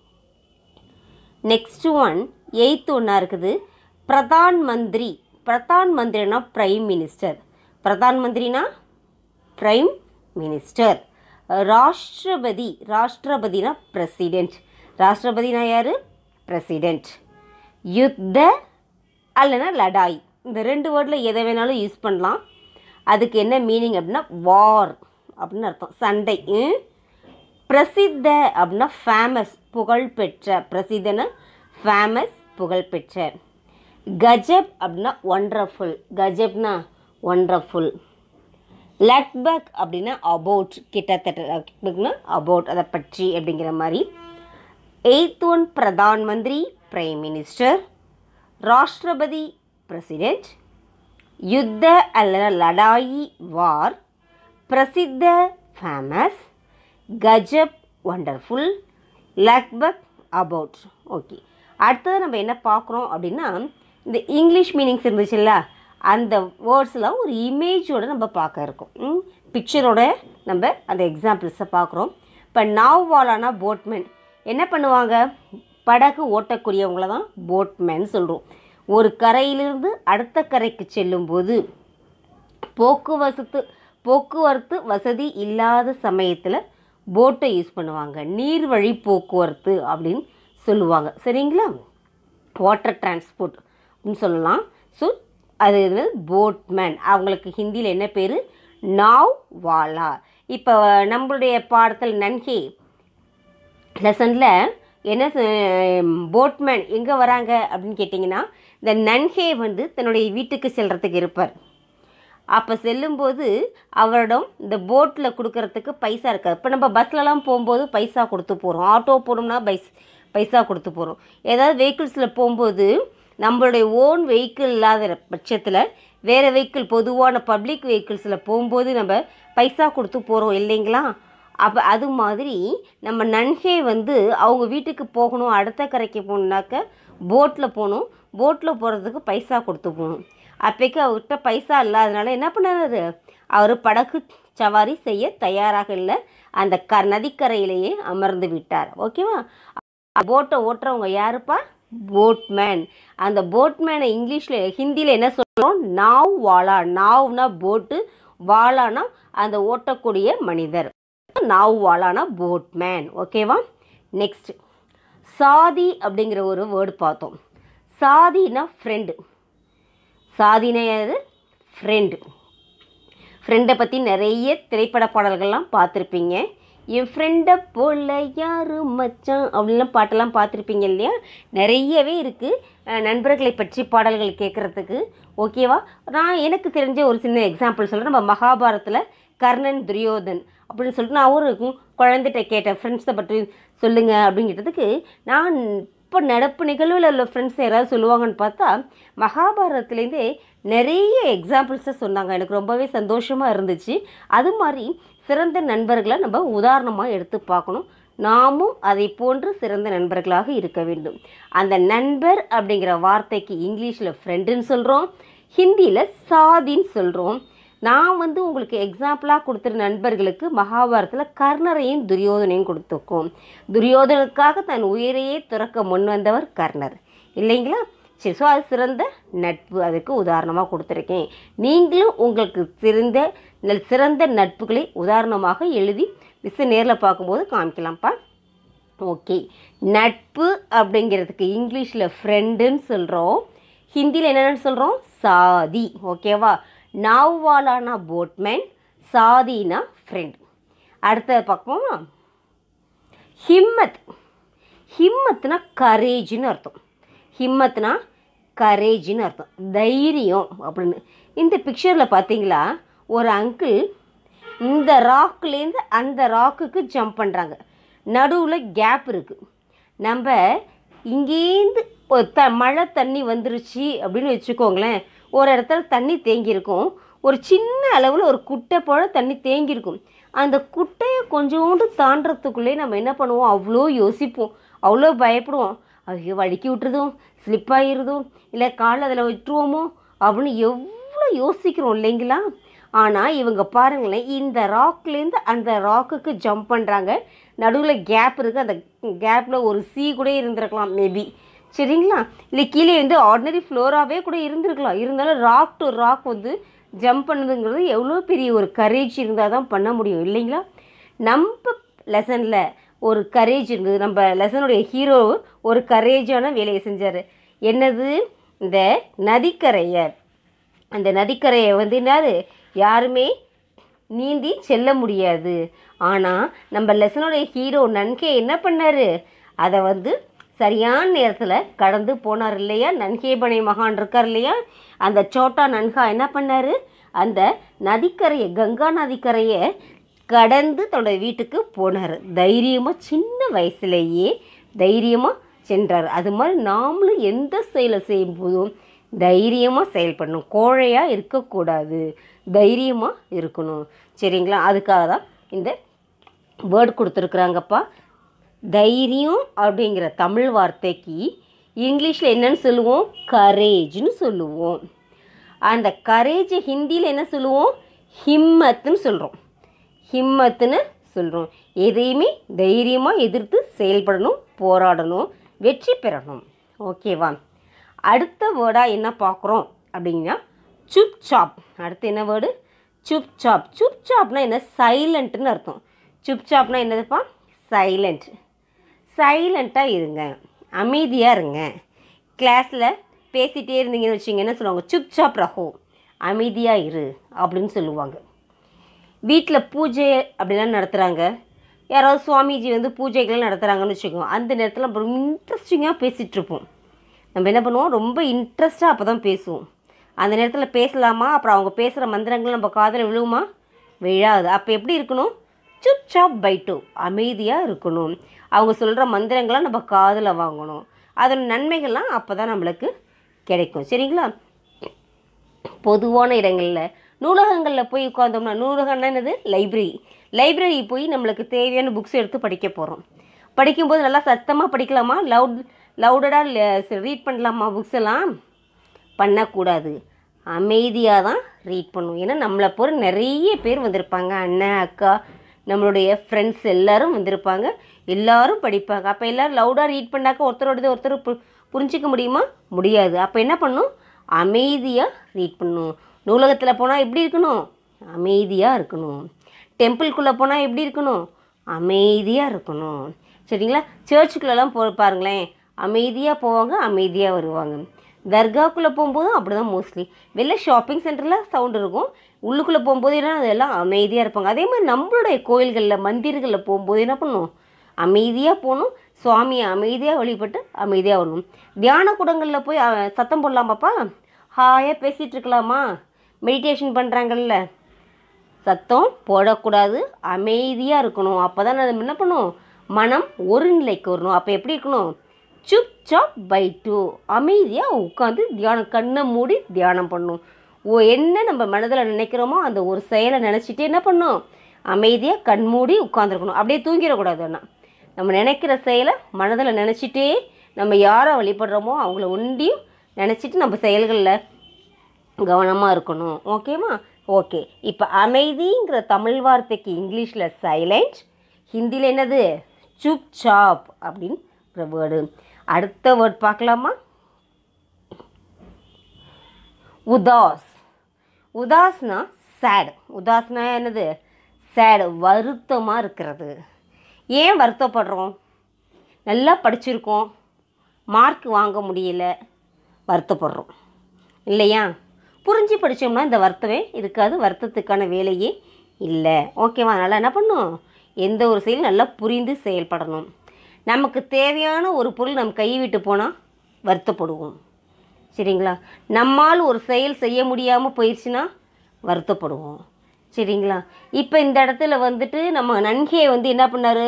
நெக்ஸ்ட் ஒன் எயித்து ஒன்றா இருக்குது பிரதான் மந்திரி பிரதான் மந்திரினா பிரைம் மினிஸ்டர் பிரதான் மந்திரினா பிரைம் மினிஸ்டர் ராஷ்டிரபதி ராஷ்டிரபதினா பிரசிடெண்ட் ராஷ்டிரபதினா யார் பிரசிடெண்ட் யுத்த அல்லனா லடாய் இந்த ரெண்டு வேர்டில் எதை வேணாலும் யூஸ் பண்ணலாம் அதுக்கு என்ன மீனிங் அப்படின்னா வார் அப்படின்னு அர்த்தம் சண்டை ம்? பிரசித்த அப்படின்னா ஃபேமஸ் புகழ்பெற்ற பிரசித்தன ஃபேமஸ் புகழ்பெற்ற கஜப் அப்படின்னா ஒண்டர்ஃபுல் கஜப்னா ஒண்டர்ஃபுல் லக்பக் அப்படின்னா அபவுட் கிட்டத்தட்ட லக்பக்னா அபவுட் அதை பற்றி அப்படிங்கிற மாதிரி எய்த் ஒன் பிரதான் மந்திரி பிரைம் மினிஸ்டர் ராஷ்டிரபதி பிரசிடெண்ட் யுத்த அல்லது லடாயி வார் பிரசித்த ஃபேமஸ் கஜப் ஒண்டர்ஃபுல் லக்பக் அபவுட் ஓகே அடுத்தது நம்ம என்ன பார்க்குறோம் அப்படின்னா இந்த இங்கிலீஷ் மீனிங்ஸ் இருந்துச்சுல்ல அந்த வேர்ட்ஸ்லாம் ஒரு இமேஜோட நம்ம பார்க்க இருக்கோம் பிக்சரோட நம்ம அந்த எக்ஸாம்பிள்ஸை பார்க்குறோம் இப்போ நாவ் வாலானா போட்மேன் என்ன பண்ணுவாங்க படகு ஓட்டக்கூடியவங்கள தான் போட்மேன் சொல்கிறோம் ஒரு கரையிலிருந்து அடுத்த கரைக்கு செல்லும்போது போக்குவரத்து போக்குவரத்து வசதி இல்லாத சமயத்தில் போட்டை யூஸ் பண்ணுவாங்க நீர்வழி போக்குவரத்து அப்படின்னு சொல்லுவாங்க சரிங்களா வாட்டர் டிரான்ஸ்போர்ட் அப்படின்னு சொல்லலாம் ஸோ அது வந்து போட்மேன் அவங்களுக்கு ஹிந்தியில் என்ன பேர் நாவ் வாலா இப்போ நம்மளுடைய பாடத்தில் நன்கே லெசனில் என்ன போட்மேன் எங்கே வராங்க அப்படின்னு கேட்டிங்கன்னா இந்த நன்கே வந்து தன்னுடைய வீட்டுக்கு செல்கிறதுக்கு இருப்பார் அப்போ செல்லும்போது அவரிடம் இந்த போட்டில் கொடுக்கறதுக்கு பைசா இருக்காது இப்போ நம்ம பஸ்லலாம் போகும்போது பைசா கொடுத்து போகிறோம் ஆட்டோ போகணும்னா பைஸ் பைசா கொடுத்து போகிறோம் ஏதாவது வெஹிக்கிள்ஸில் போகும்போது நம்மளுடைய ஓன் வெஹிக்கிள் இல்லாத பட்சத்தில் வேறு வெஹிக்கிள் பொதுவான பப்ளிக் வெஹிக்கிள்ஸில் போகும்போது நம்ம பைசா கொடுத்து போகிறோம் இல்லைங்களா அப்போ அது மாதிரி நம்ம நன்கே வந்து அவங்க வீட்டுக்கு போகணும் அடுத்த கரைக்கு போகணுன்னாக்க போட்டில் போகணும் போட்டில் போகிறதுக்கு பைசா கொடுத்து போகணும் அப்போக்கு அவர்கிட்ட பைசா இல்லாதனால என்ன பண்ணாரு அவர் படகு சவாரி செய்ய தயாராக இல்லை அந்த க நதிக்கரையிலேயே அமர்ந்து விட்டார் ஓகேவா போட்டை ஓட்டுறவங்க யாருப்பா போட்மேன் அந்த போட்மேனை இங்கிலீஷில் ஹிந்தியில் என்ன சொல்கிறோம் நாவ் வாலா நாவ்னா போட்டு வாலானா அந்த ஓட்டக்கூடிய மனிதர் நாவ் வாலானா போட்மேன் ஓகேவா நெக்ஸ்ட் சாதி அப்படிங்கிற ஒரு வேர்டு பார்த்தோம் சாதினா ஃப்ரெண்டு சாதினா யாரு ஃப்ரெண்டு ஃப்ரெண்டை பற்றி நிறைய திரைப்பட பாடல்கள்லாம் பார்த்துருப்பீங்க என் ஃப்ரெண்டை போல யாரு மச்சான் அப்படின்லாம் பாட்டெல்லாம் பார்த்துருப்பீங்க இல்லையா நிறையவே இருக்குது நண்பர்களை பற்றி பாடல்கள் கேட்குறதுக்கு ஓகேவா நான் எனக்கு தெரிஞ்ச ஒரு சின்ன எக்ஸாம்பிள் சொல்கிறேன் நம்ம மகாபாரத்தில் கர்ணன் துரியோதன் அப்படின்னு சொல்லிட்டு நான் ஒரு குழந்தைகிட்ட கேட்டேன் ஃப்ரெண்ட்ஸை பற்றி சொல்லுங்கள் அப்படிங்கிறதுக்கு நான் இப்போ நடப்பு நிகழ்வில் உள்ள ஃப்ரெண்ட்ஸ் யாராவது சொல்லுவாங்கன்னு பார்த்தா மகாபாரதத்துலேருந்தே நிறைய எக்ஸாம்பிள்ஸை சொன்னாங்க எனக்கு ரொம்பவே சந்தோஷமாக இருந்துச்சு அது மாதிரி சிறந்த நண்பர்களை நம்ம உதாரணமாக எடுத்து பார்க்கணும் நாமும் அதை போன்று சிறந்த நண்பர்களாக இருக்க வேண்டும் அந்த நண்பர் அப்படிங்கிற வார்த்தைக்கு இங்கிலீஷில் ஃப்ரெண்டுன்னு சொல்கிறோம் ஹிந்தியில் சாதின்னு சொல்கிறோம் நான் வந்து உங்களுக்கு எக்ஸாம்பிளாக கொடுத்துற நண்பர்களுக்கு மகாபாரதத்தில் கர்ணரையும் துரியோதனையும் கொடுத்துருக்கோம் துரியோதனுக்காக தன் உயிரையே துறக்க முன் வந்தவர் கர்ணர் இல்லைங்களா சரி ஸோ அது சிறந்த நட்பு அதுக்கு உதாரணமாக கொடுத்துருக்கேன் நீங்களும் உங்களுக்கு சிறந்த நல் சிறந்த நட்புகளை உதாரணமாக எழுதி மிஸ் நேரில் பார்க்கும்போது காமிக்கலாம்ப்பா ஓகே நட்பு அப்படிங்கிறதுக்கு இங்கிலீஷில் ஃப்ரெண்டுன்னு சொல்கிறோம் ஹிந்தியில் என்னென்னு சொல்கிறோம் சாதி ஓகேவா நாவ்வாலானா போட்மேன் சாதினா ஃப்ரெண்ட் அடுத்த பார்ப்போமா ஹிம்மத் ஹிம்மத்னா கரேஜ்னு அர்த்தம் ஹிம்மத்னா கரேஜ்னு அர்த்தம் தைரியம் அப்படின்னு இந்த பிக்சரில் பார்த்தீங்களா ஒரு அங்கிள் இந்த ராக்லேருந்து அந்த ராக்குக்கு ஜம்ப் பண்ணுறாங்க நடுவில் கேப் இருக்குது நம்ம இங்கேருந்து ஒரு த மழை தண்ணி வந்துருச்சு அப்படின்னு வச்சுக்கோங்களேன் ஒரு இடத்துல தண்ணி தேங்கியிருக்கும் ஒரு சின்ன அளவில் ஒரு குட்டை போல தண்ணி தேங்கியிருக்கும் அந்த குட்டையை கொஞ்சோண்டு தாண்டறதுக்குள்ளே நம்ம என்ன பண்ணுவோம் அவ்வளோ யோசிப்போம் அவ்வளோ பயப்படுவோம் ஐயோ வழுக்கி விட்டுறதும் ஸ்லிப் ஆகிடுறதும் இல்லை கால் அதில் விட்டுருவோமோ அப்படின்னு எவ்வளோ யோசிக்கிறோம் இல்லைங்களா ஆனால் இவங்க பாருங்களேன் இந்த ராக்லேருந்து அந்த ராக்குக்கு ஜம்ப் பண்ணுறாங்க நடுவில் கேப் இருக்குது அந்த கேப்பில் ஒரு சீ கூட இருந்திருக்கலாம் மேபி சரிங்களா இல்லை கீழே வந்து ஆர்டினரி ஃப்ளோராகவே கூட இருந்திருக்கலாம் இருந்தாலும் ராக் டு ராக் வந்து ஜம்ப் பண்ணுதுங்கிறது எவ்வளோ பெரிய ஒரு கரேஜ் இருந்தால் தான் பண்ண முடியும் இல்லைங்களா நம்ம லெசனில் ஒரு கரேஜ் இருந்தது நம்ம லெசனுடைய ஹீரோ ஒரு கரேஜான வேலையை செஞ்சார் என்னது இந்த நதிக்கரையை அந்த நதிக்கரையை வந்து என்னது யாருமே நீந்தி செல்ல முடியாது ஆனால் நம்ம லெசனுடைய ஹீரோ நன்கே என்ன பண்ணார் அதை வந்து சரியான நேரத்தில் கடந்து போனார் இல்லையா நன்கேபனை மகான் இருக்கார் இல்லையா அந்த சோட்டா நன்கா என்ன பண்ணார் அந்த நதிக்கரையை கங்கா நதிக்கரையை கடந்து தன்னோட வீட்டுக்கு போனார் தைரியமாக சின்ன வயசுலேயே தைரியமாக சென்றார் அது மாதிரி நாமளும் எந்த செயலை செய்யும் போதும் தைரியமாக செயல்படணும் கோழையாக இருக்கக்கூடாது தைரியமாக இருக்கணும் சரிங்களா அதுக்காக தான் இந்த வேர்ட் கொடுத்துருக்குறாங்கப்பா தைரியம் அப்படிங்கிற தமிழ் வார்த்தைக்கு இங்கிலீஷில் என்னன்னு சொல்லுவோம் கரேஜ்னு சொல்லுவோம் அந்த கரேஜை ஹிந்தியில் என்ன சொல்லுவோம் ஹிம்மத்துன்னு சொல்கிறோம் ஹிம்மத்துன்னு சொல்கிறோம் எதையுமே தைரியமாக எதிர்த்து செயல்படணும் போராடணும் வெற்றி பெறணும் ஓகேவா அடுத்த வேர்டாக என்ன பார்க்குறோம் அப்படின்னா சுப் சாப் அடுத்து என்ன வேர்டு சுப் சாப் சுப் சாப்னா என்ன சைலண்ட்னு அர்த்தம் சுப் சாப்னா என்னதுப்பா சைலண்ட் சைலண்ட்டாக இருங்க அமைதியாக இருங்க கிளாஸில் பேசிகிட்டே இருந்தீங்கன்னு வச்சிங்க என்ன சொல்லுவாங்க சுப் சாப் ரஹோ அமைதியாக இரு அப்படின்னு சொல்லுவாங்க வீட்டில் பூஜை அப்படிலாம் நடத்துகிறாங்க யாராவது சுவாமிஜி வந்து பூஜைகள் நடத்துகிறாங்கன்னு வச்சுக்கோங்க அந்த நேரத்தில் நம்ம ரொம்ப இன்ட்ரெஸ்டிங்காக பேசிகிட்டு இருப்போம் நம்ம என்ன பண்ணுவோம் ரொம்ப இன்ட்ரெஸ்ட்டாக அப்போ தான் பேசுவோம் அந்த நேரத்தில் பேசலாமா அப்புறம் அவங்க பேசுகிற மந்திரங்கள் நம்ம காதில் விழுவுமா விழாது அப்போ எப்படி இருக்கணும் சுப் சாப் பைட்டு அமைதியாக இருக்கணும் அவங்க சொல்கிற மந்திரங்களை நம்ம காதில் வாங்கணும் அதோட நன்மைகள்லாம் அப்போ தான் நம்மளுக்கு கிடைக்கும் சரிங்களா பொதுவான இடங்களில் நூலகங்களில் போய் உட்காந்தோம்னா நூலகம்னா என்னது லைப்ரரி லைப்ரரி போய் நம்மளுக்கு தேவையான புக்ஸ் எடுத்து படிக்க போகிறோம் படிக்கும்போது நல்லா சத்தமாக படிக்கலாமா லவுட் லவுடடாக ரீட் பண்ணலாமா புக்ஸ் எல்லாம் பண்ணக்கூடாது அமைதியாக தான் ரீட் பண்ணும் ஏன்னா நம்மளை போகிற நிறைய பேர் வந்திருப்பாங்க அண்ணன் அக்கா நம்மளுடைய ஃப்ரெண்ட்ஸ் எல்லாரும் வந்திருப்பாங்க எல்லாரும் படிப்பாங்க அப்போ எல்லோரும் லவுடாக ரீட் பண்ணாக்க ஒருத்தரோடது ஒருத்தர் பு புரிஞ்சிக்க முடியுமா முடியாது அப்போ என்ன பண்ணும் அமைதியாக ரீட் பண்ணணும் நூலகத்தில் போனால் எப்படி இருக்கணும் அமைதியாக இருக்கணும் டெம்பிள்குள்ளே போனால் எப்படி இருக்கணும் அமைதியாக இருக்கணும் சரிங்களா சர்ச்சுக்குள்ளெல்லாம் போ பாருங்களேன் அமைதியாக போவாங்க அமைதியாக வருவாங்க தர்காக்குள்ளே போகும்போதும் அப்படி தான் மோஸ்ட்லி வெளில ஷாப்பிங் சென்டரில் சவுண்ட் இருக்கும் உள்ளுக்குள்ளே போகும்போது என்ன அதெல்லாம் அமைதியாக இருப்பாங்க அதே மாதிரி நம்மளுடைய கோயில்களில் மந்திர்களில் போகும்போது என்ன பண்ணணும் அமைதியாக போகணும் சுவாமியை அமைதியாக வழிபட்டு அமைதியாக வரணும் தியான கூடங்களில் போய் அஹ், சத்தம் போடலாமாப்பா ஹாயாக பேசிகிட்டு இருக்கலாமா மெடிடேஷன் பண்ணுறாங்கல்ல சத்தம் போடக்கூடாது அமைதியாக இருக்கணும் அப்போ தான் நம்ம என்ன பண்ணும் மனம் ஒரு நிலைக்கு வரணும் அப்போ எப்படி இருக்கணும் சுப் சாப் பை டூ அமைதியாக உட்காந்து தியானம் கண்ணை மூடி தியானம் பண்ணணும் ஓ என்ன நம்ம மனதில் நினைக்கிறோமோ அந்த ஒரு செயலை நினச்சிட்டு என்ன பண்ணணும் அமைதியாக கண் மூடி உட்காந்துருக்கணும் அப்படியே தூங்கிடக்கூடாது அண்ணா நம்ம நினைக்கிற செயலை மனதில் நினச்சிட்டே நம்ம யாரை வழிபடுறோமோ அவங்கள ஒண்டியும் நினச்சிட்டு நம்ம செயல்களில் கவனமாக இருக்கணும் ஓகேவா ஓகே இப்போ அமைதிங்கிற தமிழ் வார்த்தைக்கு இங்கிலீஷில் சைலண்ட் ஹிந்தியில் என்னது சுப் சாப் அப்படின்னு வேர்டு அடுத்த வேர்ட் பார்க்கலாமா உதாஸ் உதாஸ்னா சேட் உதாஸ்னா என்னது சேட் வருத்தமாக இருக்கிறது ஏன் வருத்தப்படுறோம் நல்லா படிச்சிருக்கோம் மார்க் வாங்க முடியல வருத்தப்படுறோம் இல்லையா புரிஞ்சு படித்தோம்னா இந்த வருத்தமே இருக்காது வருத்தத்துக்கான வேலையே இல்லை ஓகேவா அதனால் என்ன பண்ணும் எந்த ஒரு செயலும் நல்லா புரிந்து செயல்படணும் நமக்கு தேவையான ஒரு பொருள் நம்ம கை விட்டு போனால் வருத்தப்படுவோம் சரிங்களா நம்மால் ஒரு செயல் செய்ய முடியாமல் போயிடுச்சுன்னா வருத்தப்படுவோம் சரிங்களா இப்போ இந்த இடத்துல வந்துட்டு நம்ம நன்கே வந்து என்ன பண்ணார்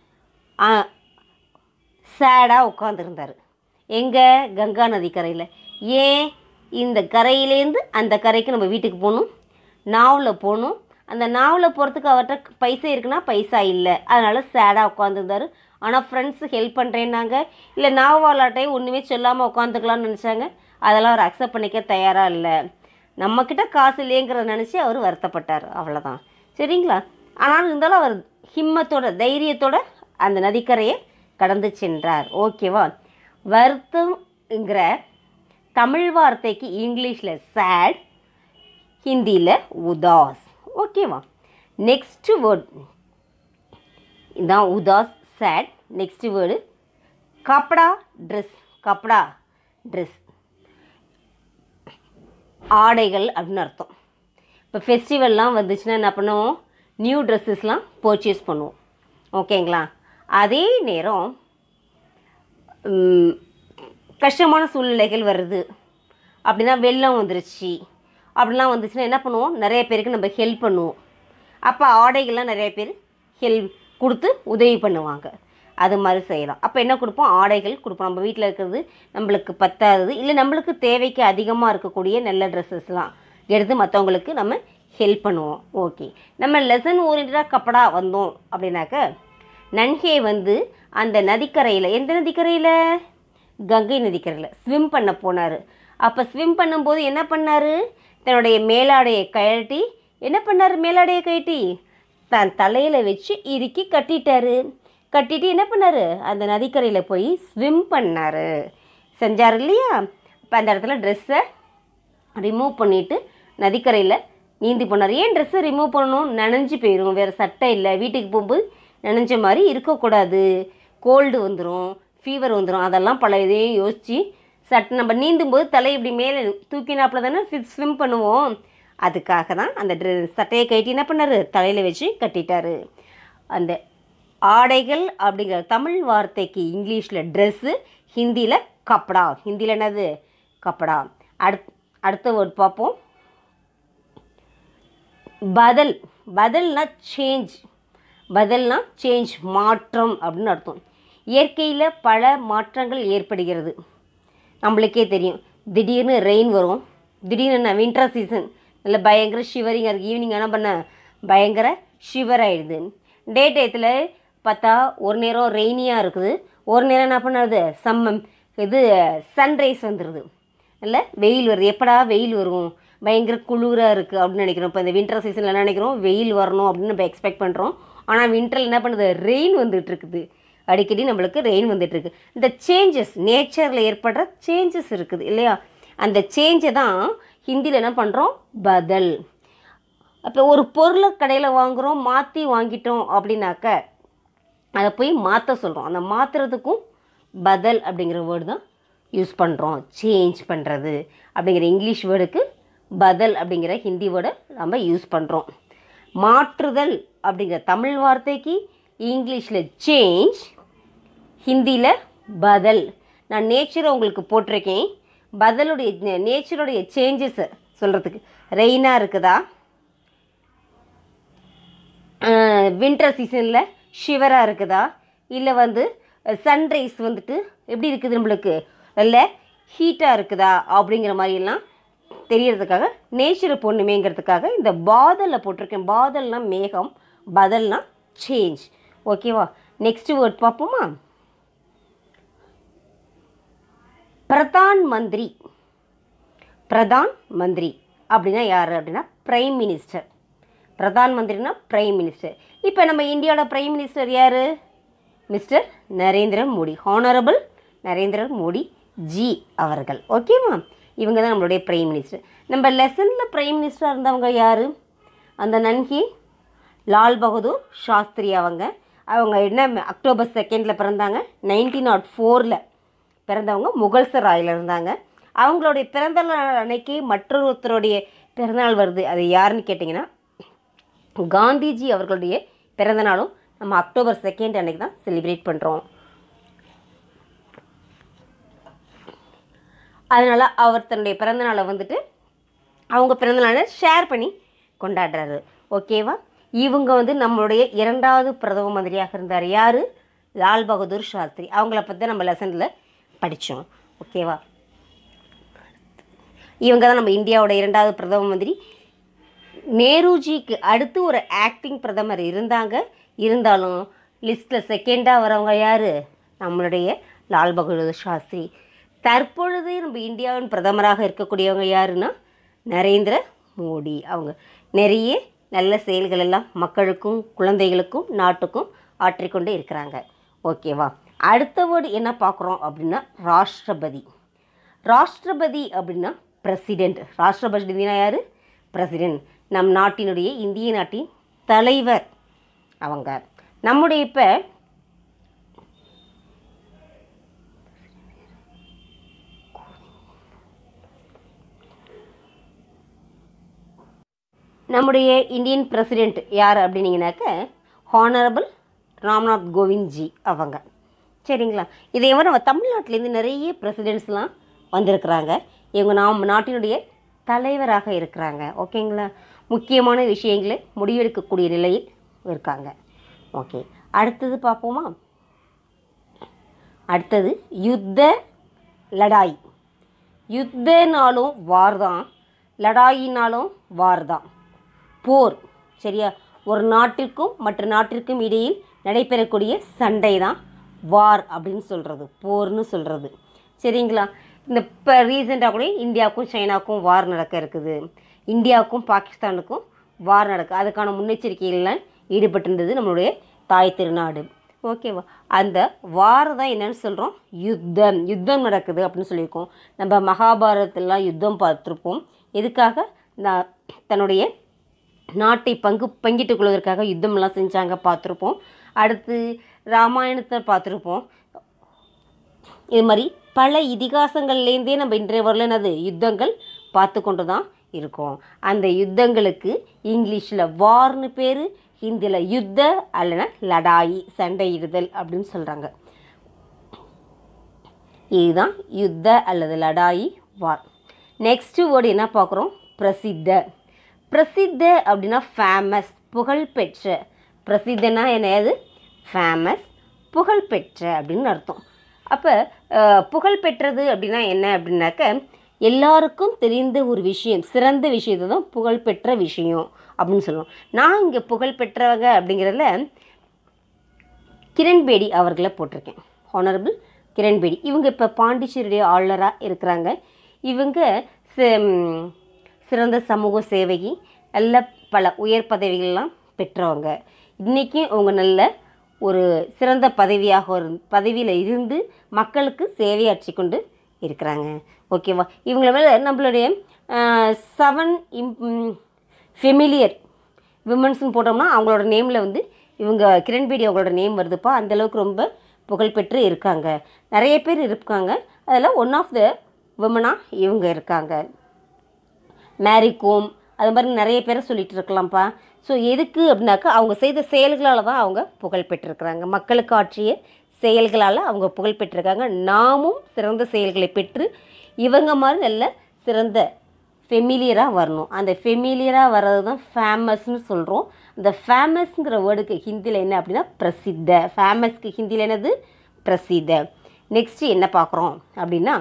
சேடாக உட்காந்துருந்தார் எங்கே கங்கா நதி கரையில் ஏன் இந்த கரையிலேருந்து அந்த கரைக்கு நம்ம வீட்டுக்கு போகணும் நாவில் போகணும் அந்த நாவில் போகிறதுக்கு அவர்கிட்ட பைசா இருக்குன்னா பைசா இல்லை அதனால் சேடாக உட்காந்துருந்தார் ஆனால் ஃப்ரெண்ட்ஸு ஹெல்ப் பண்ணுறேன்னாங்க இல்லை நான் வாழாட்டையும் ஒன்றுமே சொல்லாமல் உட்காந்துக்கலாம்னு நினச்சாங்க அதெல்லாம் அவர் அக்செப்ட் பண்ணிக்க தயாராக இல்லை நம்மக்கிட்ட காசு இல்லைங்கிறத நினச்சி அவர் வருத்தப்பட்டார் அவ்வளோதான் சரிங்களா ஆனால் இருந்தாலும் அவர் ஹிம்மத்தோட தைரியத்தோட அந்த நதிக்கரையை கடந்து சென்றார் ஓகேவா வருத்தம்ங்கிற தமிழ் வார்த்தைக்கு இங்கிலீஷில் சேட் ஹிந்தியில் உதாஸ் ஓகேவா நெக்ஸ்ட் வேர்ட் இதான் உதாஸ் சேட் நெக்ஸ்ட் வேர்டு கப்படா ட்ரெஸ் கப்படா ட்ரெஸ் ஆடைகள் அப்படின்னு அர்த்தம் இப்போ ஃபெஸ்டிவல்லாம் வந்துச்சுன்னா என்ன பண்ணுவோம் நியூ ட்ரெஸ்ஸஸ்லாம் பர்ச்சேஸ் பண்ணுவோம் ஓகேங்களா அதே நேரம் ம், கஷ்டமான சூழ்நிலைகள் வருது அப்படின்னா வெள்ளம் வந்துருச்சு அப்படிலாம் வந்துச்சுன்னா என்ன பண்ணுவோம் நிறைய பேருக்கு நம்ம ஹெல்ப் பண்ணுவோம் அப்போ ஆடைகள்லாம் நிறைய பேர் ஹெல்ப் கொடுத்து உதவி பண்ணுவாங்க அது மாதிரி செய்யலாம் அப்போ என்ன கொடுப்போம் ஆடைகள் கொடுப்போம் நம்ம வீட்டில் இருக்கிறது நம்மளுக்கு பத்தாதது இல்லை நம்மளுக்கு தேவைக்கு அதிகமாக இருக்கக்கூடிய நல்ல ட்ரெஸ்ஸஸ்லாம் எடுத்து மற்றவங்களுக்கு நம்ம ஹெல்ப் பண்ணுவோம் ஓகே நம்ம லெசன் ஓரியன்டாக கப்படா வந்தோம் அப்படின்னாக்க நன்கே வந்து அந்த நதிக்கரையில் எந்த நதிக்கரையில் கங்கை நதிக்கரையில் ஸ்விம் பண்ண போனார் அப்போ ஸ்விம் பண்ணும்போது என்ன பண்ணார் தன்னுடைய மேலாடையை கழட்டி என்ன பண்ணார் மேலாடையை கழட்டி தன் தலையில் வச்சு இறுக்கி கட்டிட்டாரு கட்டிட்டு என்ன பண்ணார் அந்த நதிக்கரையில் போய் ஸ்விம் பண்ணார் செஞ்சார் இல்லையா இப்போ அந்த இடத்துல ட்ரெஸ்ஸை ரிமூவ் பண்ணிவிட்டு நதிக்கரையில் நீந்தி போனார் ஏன் ட்ரெஸ்ஸை ரிமூவ் பண்ணணும் நனைஞ்சு போயிடும் வேறு சட்டை இல்லை வீட்டுக்கு போகும்போது நனைஞ்ச மாதிரி இருக்கக்கூடாது கோல்டு வந்துடும் ஃபீவர் வந்துடும் அதெல்லாம் பல இதையும் யோசித்து சட்டை நம்ம நீந்தும் போது தலை இப்படி மேலே தூக்கினாப்புல தானே ஸ்விம் பண்ணுவோம் அதுக்காக தான் அந்த ட்ரெஸ் சட்டையை கட்டி என்ன பண்ணார் தலையில் வச்சு கட்டிட்டாரு அந்த ஆடைகள் அப்படிங்கிற தமிழ் வார்த்தைக்கு இங்கிலீஷில் ட்ரெஸ்ஸு ஹிந்தியில் கப்படா ஹிந்தியில் என்னது கப்படா அடுத் அடுத்த வேர்ட் பார்ப்போம் பதில் பதில்னா சேஞ்ச் பதில்னா சேஞ்ச் மாற்றம் அப்படின்னு அர்த்தம் இயற்கையில் பல மாற்றங்கள் ஏற்படுகிறது நம்மளுக்கே தெரியும் திடீர்னு ரெயின் வரும் திடீர்னு வின்டர் சீசன் நல்ல பயங்கர ஷிவரிங்காக இருக்குது ஈவினிங் என்ன பண்ண பயங்கர ஷிவர் ஆகிடுது டே டயத்தில் பார்த்தா ஒரு நேரம் ரெய்னியாக இருக்குது ஒரு நேரம் என்ன பண்ணுறது சம்மம் இது சன்ரைஸ் வந்துடுது இல்லை வெயில் வருது எப்படா வெயில் வரும் பயங்கர குளிராக இருக்குது அப்படின்னு நினைக்கிறோம் இப்போ இந்த வின்டர் சீசனில் என்ன நினைக்கிறோம் வெயில் வரணும் அப்படின்னு நம்ம எக்ஸ்பெக்ட் பண்ணுறோம் ஆனால் வின்டரில் என்ன பண்ணுது ரெயின் வந்துட்டு இருக்குது அடிக்கடி நம்மளுக்கு ரெயின் வந்துட்டு இருக்கு இந்த சேஞ்சஸ் நேச்சரில் ஏற்படுற சேஞ்சஸ் இருக்குது இல்லையா அந்த சேஞ்சை தான் ஹிந்தியில் என்ன பண்ணுறோம் பதில் அப்போ ஒரு பொருளை கடையில் வாங்குகிறோம் மாற்றி வாங்கிட்டோம் அப்படின்னாக்க அதை போய் மாற்ற சொல்கிறோம் அந்த மாற்றுறதுக்கும் பதில் அப்படிங்கிற வேர்டு தான் யூஸ் பண்ணுறோம் சேஞ்ச் பண்ணுறது அப்படிங்கிற இங்கிலீஷ் வேர்டுக்கு பதில் அப்படிங்கிற ஹிந்தி வேர்டை நம்ம யூஸ் பண்ணுறோம் மாற்றுதல் அப்படிங்கிற தமிழ் வார்த்தைக்கு இங்கிலீஷில் சேஞ்ச் ஹிந்தியில் பதில் நான் நேச்சரை உங்களுக்கு போட்டிருக்கேன் பதிலுடைய நேச்சருடைய சேஞ்சஸை சொல்கிறதுக்கு ரெயினாக இருக்குதா வின்டர் சீசனில் ஷிவராக இருக்குதா இல்லை வந்து சன்ரைஸ் வந்துட்டு எப்படி இருக்குது நம்மளுக்கு இல்லை ஹீட்டாக இருக்குதா அப்படிங்கிற மாதிரியெல்லாம் தெரியறதுக்காக நேச்சரை பொண்ணுமேங்கிறதுக்காக இந்த பாதலில் போட்டிருக்கேன் பாதல்னா மேகம் பதல்னா சேஞ்ச் ஓகேவா நெக்ஸ்ட் வேர்ட் பார்ப்போமா பிரதான் மந்திரி பிரதான் மந்திரி அப்படின்னா யார் அப்படின்னா பிரைம் மினிஸ்டர் பிரதான் மந்திரினா பிரைம் மினிஸ்டர் இப்போ நம்ம இந்தியாவோட பிரைம் மினிஸ்டர் யார் மிஸ்டர் நரேந்திர மோடி ஹானரபிள் நரேந்திர மோடி ஜி அவர்கள் ஓகேவா இவங்க தான் நம்மளுடைய பிரைம் மினிஸ்டர் நம்ம லெசனில் பிரைம் மினிஸ்டராக இருந்தவங்க யார் அந்த நன்கி லால் பகதூர் சாஸ்திரி அவங்க அவங்க என்ன அக்டோபர் செகண்டில் பிறந்தாங்க நைன்டீன் நாட் ஃபோரில் பிறந்தவங்க முகல் சராயில் இருந்தாங்க அவங்களுடைய பிறந்த நாள் அன்னைக்கு மற்றொருத்தருடைய பிறந்தநாள் வருது அது யாருன்னு கேட்டிங்கன்னா காந்திஜி அவர்களுடைய பிறந்த நாளும் நம்ம அக்டோபர் செகண்ட் அன்னைக்கு தான் செலிப்ரேட் பண்ணுறோம் அதனால் அவர் தன்னுடைய பிறந்தநாளை வந்துட்டு அவங்க பிறந்தநாளை ஷேர் பண்ணி கொண்டாடுறாரு ஓகேவா இவங்க வந்து நம்மளுடைய இரண்டாவது பிரதம மந்திரியாக இருந்தார் யார் லால் பகதூர் சாஸ்திரி அவங்கள பற்றி நம்ம லெசனில் படித்தோம் ஓகேவா இவங்க தான் நம்ம இந்தியாவோட இரண்டாவது பிரதம மந்திரி நேருஜிக்கு அடுத்து ஒரு ஆக்டிங் பிரதமர் இருந்தாங்க இருந்தாலும் லிஸ்ட்டில் செகண்டாக வரவங்க யார் நம்மளுடைய லால் பகதூர் சாஸ்திரி தற்பொழுது நம்ம இந்தியாவின் பிரதமராக இருக்கக்கூடியவங்க யாருன்னா நரேந்திர மோடி அவங்க நிறைய நல்ல செயல்கள் எல்லாம் மக்களுக்கும் குழந்தைகளுக்கும் நாட்டுக்கும் ஆற்றிக்கொண்டு இருக்கிறாங்க ஓகேவா அடுத்த வேர்டு என்ன பார்க்குறோம் அப்படின்னா ராஷ்டிரபதி ராஷ்டிரபதி அப்படின்னா பிரசிடெண்ட் ராஷ்டிரபதினா யார் பிரசிடெண்ட் நம் நாட்டினுடைய இந்திய நாட்டின் தலைவர் அவங்க நம்முடைய இப்போ நம்முடைய இந்தியன் பிரசிடெண்ட் யார் அப்படின்னீங்கனாக்க ஹானரபிள் ராம்நாத் கோவிந்த்ஜி அவங்க சரிங்களா இதே மாதிரி நம்ம தமிழ்நாட்டிலேருந்து நிறைய பிரசிடெண்ட்ஸ்லாம் வந்திருக்கிறாங்க இவங்க நாம் நாட்டினுடைய தலைவராக இருக்கிறாங்க ஓகேங்களா முக்கியமான விஷயங்களை முடிவெடுக்கக்கூடிய நிலையில் இருக்காங்க ஓகே அடுத்தது பார்ப்போமா அடுத்தது யுத்த லடாய் யுத்தனாலும் வார் தான் லடாயினாலும் வார் தான் போர் சரியா ஒரு நாட்டிற்கும் மற்ற நாட்டிற்கும் இடையில் நடைபெறக்கூடிய சண்டை தான் வார் அப்படின்னு சொல்கிறது போர்னு சொல்கிறது சரிங்களா இந்த இப்போ ரீசெண்டாக கூட இந்தியாவுக்கும் சைனாவுக்கும் வார் நடக்க இருக்குது இந்தியாவுக்கும் பாகிஸ்தானுக்கும் வார் நடக்க அதுக்கான முன்னெச்சரிக்கைகள்லாம் ஈடுபட்டிருந்தது நம்மளுடைய தாய் திருநாடு ஓகேவா அந்த வார் தான் என்னன்னு சொல்கிறோம் யுத்தம் யுத்தம் நடக்குது அப்படின்னு சொல்லியிருக்கோம் நம்ம மகாபாரதத்திலாம் யுத்தம் பார்த்துருப்போம் எதுக்காக நான் தன்னுடைய நாட்டை பங்கு பங்கிட்டுக் கொள்வதற்காக யுத்தம்லாம் செஞ்சாங்க பார்த்துருப்போம் அடுத்து ராமாயணத்தை பார்த்துருப்போம் இது மாதிரி பல இதிகாசங்கள்லேருந்தே நம்ம இன்றைய வரல என்னது யுத்தங்கள் பார்த்து கொண்டு தான் இருக்கோம் அந்த யுத்தங்களுக்கு இங்கிலீஷில் வார்னு பேர் ஹிந்தியில் யுத்த அல்லனா லடாயி சண்டையிடுதல் அப்படின்னு சொல்கிறாங்க இதுதான் யுத்த அல்லது லடாயி வார் நெக்ஸ்ட்டு வேர்டு என்ன பார்க்குறோம் பிரசித்த பிரசித்த அப்படின்னா ஃபேமஸ் புகழ்பெற்ற பிரசித்தனா என்னது ஃபேமஸ் புகழ்பெற்ற அப்படின்னு அர்த்தம் அப்போ புகழ்பெற்றது அப்படின்னா என்ன அப்படின்னாக்க எல்லாருக்கும் தெரிந்த ஒரு விஷயம் சிறந்த விஷயத்தை தான் புகழ்பெற்ற விஷயம் அப்படின்னு சொல்லுவோம் நான் இங்கே புகழ்பெற்றவங்க அப்படிங்கிறதுல கிரண்பேடி அவர்களை போட்டிருக்கேன் ஹானரபிள் கிரண்பேடி இவங்க இப்போ பாண்டிச்சேரியுடைய ஆளுநராக இருக்கிறாங்க இவங்க சி- ம், சிறந்த சமூக சேவகி நல்ல பல உயர் பதவிகள்லாம் பெற்றவங்க இன்றைக்கும் அவங்க நல்ல ஒரு சிறந்த பதவியாக ஒரு பதவியில் இருந்து மக்களுக்கு சேவையாற்றி கொண்டு இருக்கிறாங்க ஓகேவா இவங்கள மேலே நம்மளுடைய செவன் இம் ஃபெமிலியர் விமன்ஸ்னு போட்டோம்னா அவங்களோட நேமில் வந்து இவங்க கிரண்பேடி அவங்களோட நேம் வருதுப்பா அந்த அளவுக்கு ரொம்ப புகழ்பெற்று இருக்காங்க நிறைய பேர் இருக்காங்க அதில் ஒன் ஆஃப் த விமனாக இவங்க இருக்காங்க மேரி கோம் அது மாதிரி நிறைய பேரை சொல்லிட்டு இருக்கலாம்ப்பா ஸோ எதுக்கு அப்படின்னாக்கா அவங்க செய்த செயல்களால் தான் அவங்க புகழ் பெற்றிருக்கிறாங்க மக்களுக்கு ஆற்றிய செயல்களால் அவங்க புகழ் பெற்றிருக்காங்க நாமும் சிறந்த செயல்களை பெற்று இவங்க மாதிரி நல்ல சிறந்த ஃபெமிலியராக வரணும் அந்த ஃபெமிலியராக வர்றது தான் ஃபேமஸ்னு சொல்கிறோம் அந்த ஃபேமஸ்ங்கிற வேர்டுக்கு ஹிந்தியில் என்ன அப்படின்னா பிரசித்த ஃபேமஸ்க்கு ஹிந்தியில் என்னது பிரசித்த நெக்ஸ்ட்டு என்ன பார்க்குறோம் அப்படின்னா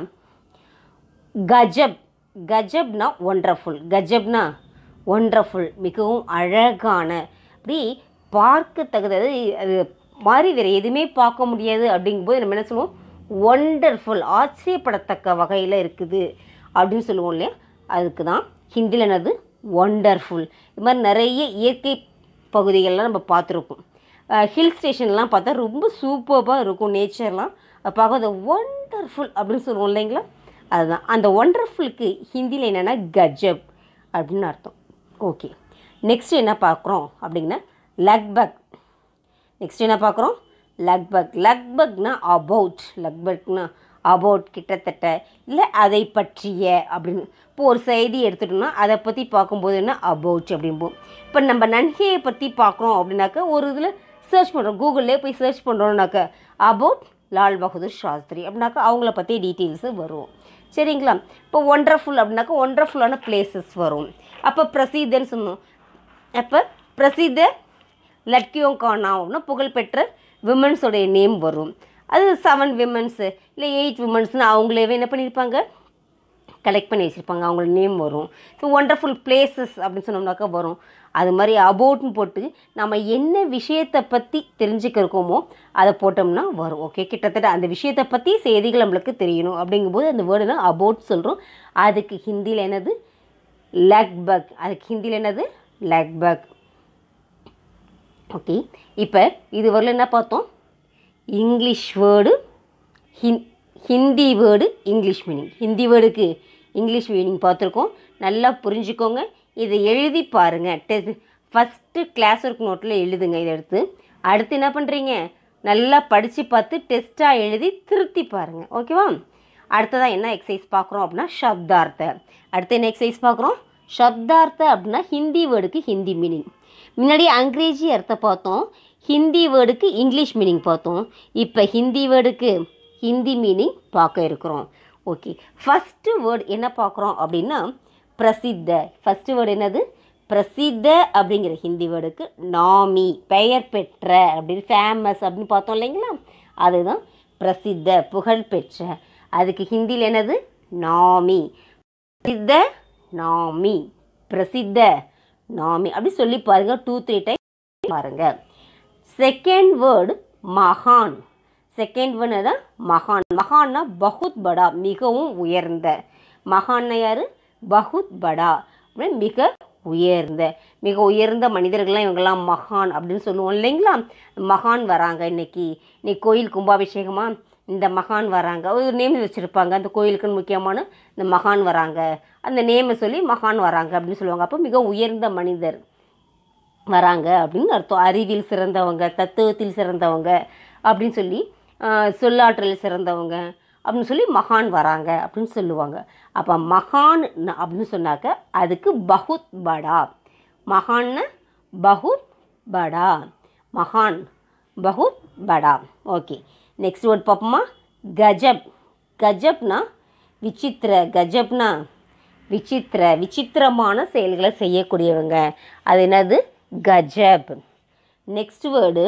கஜப் கஜப்னா ஒண்டர்ஃபுல் கஜப்னா ஒண்டர்ஃபுல் மிகவும் அழகான அப்படி பார்க்க தகுந்தது அது மாதிரி வேறு எதுவுமே பார்க்க முடியாது அப்படிங்கும்போது நம்ம என்ன சொல்லுவோம் ஒண்டர்ஃபுல் ஆச்சரியப்படத்தக்க வகையில் இருக்குது அப்படின்னு சொல்லுவோம் இல்லையா அதுக்கு தான் ஹிந்தியில் என்னது ஒண்டர்ஃபுல் இது மாதிரி நிறைய இயற்கை பகுதிகள்லாம் நம்ம பார்த்துருப்போம் ஹில் ஸ்டேஷன்லாம் பார்த்தா ரொம்ப சூப்பராக இருக்கும் நேச்சர்லாம் அது பார்க்க ஒண்டர்ஃபுல் அப்படின்னு சொல்லுவோம் இல்லைங்களா அதுதான் அந்த ஒண்டர்ஃபுல்க்கு ஹிந்தியில் என்னென்னா கஜப் அப்படின்னு அர்த்தம் ஓகே நெக்ஸ்ட் என்ன பார்க்குறோம் அப்படின்னா லக்பக் நெக்ஸ்ட் என்ன பார்க்குறோம் லக்பக் லக்பக்னா அபவுட் லக்பக்னா அபவுட் கிட்டத்தட்ட இல்லை அதை பற்றிய அப்படின்னு இப்போ ஒரு செய்தி எடுத்துட்டோம்னா அதை பற்றி பார்க்கும்போது என்ன அபவுட் அப்படிம்போம் இப்போ நம்ம நன்கையை பற்றி பார்க்குறோம் அப்படின்னாக்கா ஒரு இதில் சர்ச் பண்ணுறோம் கூகுளில் போய் சர்ச் பண்ணுறோம்னாக்க அபவுட் லால் பகதூர் சாஸ்திரி அப்படின்னாக்கா அவங்கள பற்றி டீட்டெயில்ஸு வரும் சரிங்களா இப்போ ஒண்டர்ஃபுல் அப்படின்னாக்கா ஒண்டர்ஃபுல்லான பிளேசஸ் வரும் அப்போ பிரசித்தன்னு சொன்னோம் அப்போ பிரசித்த லட்கியோங் கானா அப்படின்னா புகழ்பெற்ற விமன்ஸோடைய நேம் வரும் அது செவன் விமன்ஸு இல்லை எயிட் விமன்ஸ்னு அவங்களே என்ன பண்ணியிருப்பாங்க கலெக்ட் பண்ணி வச்சுருப்பாங்க அவங்களோட நேம் வரும் ஸோ ஒண்டர்ஃபுல் பிளேசஸ் அப்படின்னு சொன்னோம்னாக்கா வரும் அது மாதிரி அபவுட்னு போட்டு நம்ம என்ன விஷயத்தை பற்றி தெரிஞ்சுக்கிறோமோ அதை போட்டோம்னா வரும் ஓகே கிட்டத்தட்ட அந்த விஷயத்தை பற்றி செய்திகள் நம்மளுக்கு தெரியணும் அப்படிங்கும்போது அந்த வேர்டுனா அபவுட் சொல்கிறோம் அதுக்கு ஹிந்தியில் என்னது லக்பக் அதுக்கு ஹிந்தியில் என்னது லக்பக் ஓகே இப்போ இது வரல என்ன பார்த்தோம் இங்கிலீஷ் வேர்டு ஹிந் Hindi word English meaning Hindi வேர்டுக்கு இங்கிலீஷ் மீனிங் பார்த்துருக்கோம் நல்லா புரிஞ்சுக்கோங்க இதை எழுதி பாருங்கள் டெ ஃபஸ்ட்டு கிளாஸ் ஒர்க் நோட்டில் எழுதுங்க இதை எடுத்து அடுத்து என்ன பண்ணுறீங்க நல்லா படித்து பார்த்து டெஸ்ட்டாக எழுதி திருத்தி பாருங்கள் ஓகேவா அடுத்ததாக என்ன எக்ஸசைஸ் பார்க்குறோம் அப்படின்னா சப்தார்த்த அடுத்து என்ன எக்ஸசைஸ் பார்க்குறோம் சப்தார்த்த அப்படின்னா ஹிந்தி வேர்டுக்கு ஹிந்தி மீனிங் முன்னாடி அங்கிரேஜி அர்த்தம் பார்த்தோம் ஹிந்தி வேர்டுக்கு இங்கிலீஷ் மீனிங் பார்த்தோம் இப்போ ஹிந்தி வேர்டுக்கு ஹிந்தி மீனிங் பார்க்க இருக்கிறோம் ஓகே ஃபஸ்ட்டு வேர்டு என்ன பார்க்குறோம் அப்படின்னா பிரசித்த ஃபஸ்ட்டு வேர்டு என்னது பிரசித்த அப்படிங்கிற ஹிந்தி வேர்டுக்கு நாமி பெயர் பெற்ற அப்படின்னு ஃபேமஸ் அப்படின்னு பார்த்தோம் இல்லைங்களா அதுதான் பிரசித்த புகழ் பெற்ற அதுக்கு ஹிந்தியில் என்னது நாமி பிரசித்த நாமி பிரசித்த நாமி அப்படி சொல்லி பாருங்க டூ த்ரீ டைம் பாருங்க செகண்ட் வேர்டு மகான் செகண்ட் வேர்டு தான் மகான் மகான்னா பகுத் படா மிகவும் உயர்ந்த மகான்னா யார் பகுத் படா அப்படின்னு மிக உயர்ந்த மிக உயர்ந்த மனிதர்கள்லாம் இவங்கெல்லாம் மகான் அப்படின்னு சொல்லுவோம் இல்லைங்களா மகான் வராங்க இன்னைக்கு இன்னைக்கு கோயில் கும்பாபிஷேகமா இந்த மகான் வராங்க ஒரு நேம் வச்சுருப்பாங்க அந்த கோயிலுக்குன்னு முக்கியமான இந்த மகான் வராங்க அந்த நேமை சொல்லி மகான் வராங்க அப்படின்னு சொல்லுவாங்க அப்போ மிக உயர்ந்த மனிதர் வராங்க அப்படின்னு அர்த்தம் அறிவில் சிறந்தவங்க தத்துவத்தில் சிறந்தவங்க அப்படின்னு சொல்லி ஆஹ், சொல்லாற்றலில் சிறந்தவங்க அப்படின்னு சொல்லி மகான் வராங்க அப்படின்னு சொல்லுவாங்க அப்போ மகான் ந- அப்படின்னு சொன்னாக்க அதுக்கு பகுத் படா மகான்னு பகுத் படா மகான் பகுத் படா ஓகே நெக்ஸ்ட் வேர்ட் பார்ப்போமா கஜப் கஜப்னா விசித்திர கஜப்னா விசித்திர விசித்திரமான செயல்களை செய்யக்கூடியவங்க அது என்னது கஜப் நெக்ஸ்ட் வேர்டு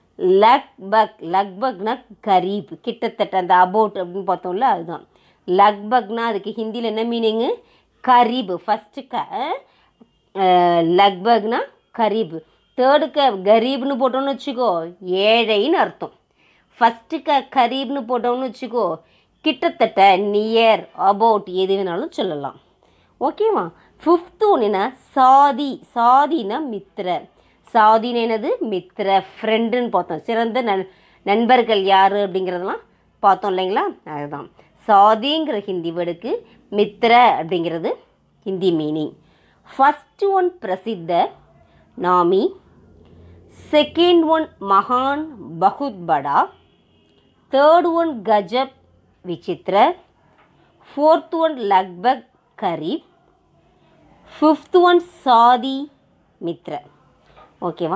லக்பக் லக்பக்னா கரீப் கிட்டத்தட்ட அந்த அபவுட் அப்படின்னு பார்த்தோம்ல அதுதான் லக்பக்னா அதுக்கு ஹிந்தியில் என்ன மீனிங்கு கரீப் ஃபஸ்ட்டு க அஹ், லக்பக்னா கரீப் தேர்டு க கரீப்னு போட்டோம்னு வச்சுக்கோ ஏழைன்னு அர்த்தம் ஃபஸ்ட்டு க கரீப்னு போட்டோம்னு வச்சுக்கோ கிட்டத்தட்ட நியர் அபவுட் எது வேணாலும் சொல்லலாம் ஓகேவா ஃபிஃப்த்து ஒன்றுனா சாதி சாதினா மித்திர சாதின்னு என்னது மித்திர ஃப்ரெண்டுன்னு பார்த்தோம் சிறந்த நண் நண்பர்கள் யார் அப்படிங்கிறதெல்லாம் பார்த்தோம் இல்லைங்களா அதுதான் சாதிங்கிற ஹிந்தி வேர்டுக்கு மித்திர அப்படிங்கிறது ஹிந்தி மீனிங் ஃபஸ்ட்டு ஒன் பிரசித்த நாமி செகண்ட் ஒன் மகான் பகுத் படா தேர்ட் ஒன் கஜப் விசித்திர ஃபோர்த் ஒன் லக்பக் கரீப் ஃபிஃப்த் ஒன் சாதி மித்ர ஓகேவா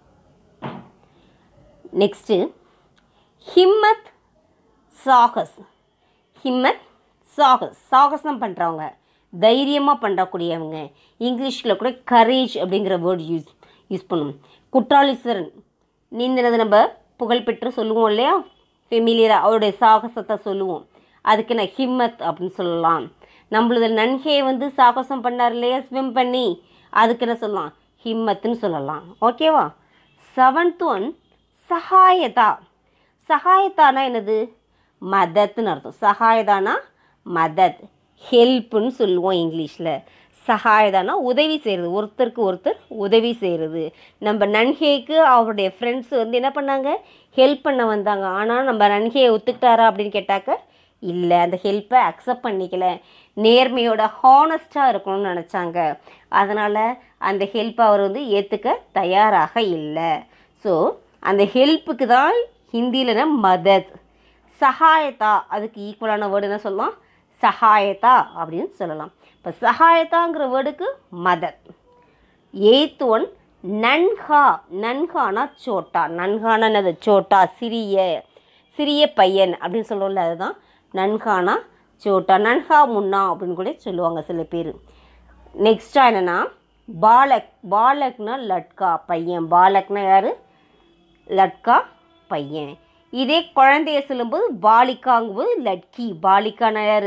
நெக்ஸ்ட்டு ஹிம்மத் சாகஸ் ஹிம்மத் சாகஸ் சாகசம் பண்ணுறவங்க தைரியமாக பண்ணக்கூடியவங்க இங்கிலீஷில் கூட கரேஜ் அப்படிங்கிற வேர்ட் யூஸ் யூஸ் பண்ணும் குற்றாலீஸ்வரன் நீந்தினது நம்ம புகழ்பெற்று சொல்லுவோம் இல்லையா ஃபெமிலியராக அவருடைய சாகசத்தை சொல்லுவோம் அதுக்கு நான் ஹிம்மத் அப்படின்னு சொல்லலாம் நம்மளது நன்கே வந்து சாகசம் பண்ணார் இல்லையா ஸ்விம் பண்ணி அதுக்கு என்ன சொல்லலாம் ஹிம்மத்துன்னு சொல்லலாம் ஓகேவா செவன்த் ஒன் சகாயதா சகாயத்தானா என்னது மதத்னு அர்த்தம் சகாயதானா மதத் ஹெல்ப்புன்னு சொல்லுவோம் இங்கிலீஷில் சகாயதானா உதவி செய்கிறது ஒருத்தருக்கு ஒருத்தர் உதவி செய்கிறது நம்ம நன்ஹேக்கு அவருடைய ஃப்ரெண்ட்ஸ் வந்து என்ன பண்ணாங்க ஹெல்ப் பண்ண வந்தாங்க ஆனால் நம்ம நன்ஹேயை ஒத்துக்கிட்டாரா அப்படின்னு கேட்டாக்க இல்லை அந்த ஹெல்ப்பை அக்செப்ட் பண்ணிக்கல நேர்மையோட ஹானஸ்ட்டாக இருக்கணும்னு நினச்சாங்க அதனால் அந்த ஹெல்ப்பை அவர் வந்து ஏற்றுக்க தயாராக இல்லை ஸோ அந்த ஹெல்ப்புக்கு தான் ஹிந்தியில் மதத் சகாயத்தா அதுக்கு ஈக்குவலான வேர்டு என்ன சொல்லலாம் சகாயத்தா அப்படின்னு சொல்லலாம் இப்போ சகாயத்தாங்கிற வேர்டுக்கு மதத் எய்த் ஒன் நன்ஹா நன்ஹானா சோட்டா நன்ஹானா என்னது சோட்டா சிறிய சிறிய பையன் அப்படின்னு சொல்லுவோம்ல அதுதான் நன்ஹானா சோட்டா நன்ஹா முன்னா அப்படின்னு கூட சொல்லுவாங்க சில பேர் நெக்ஸ்ட்டாக என்னென்னா பாலக் பாலக்னா லட்கா பையன் பாலக்னா யார் லட்கா பையன் இதே குழந்தைய சொல்லும்போது பாலிகாங்கும்போது லட்கி பாலிகானா யார்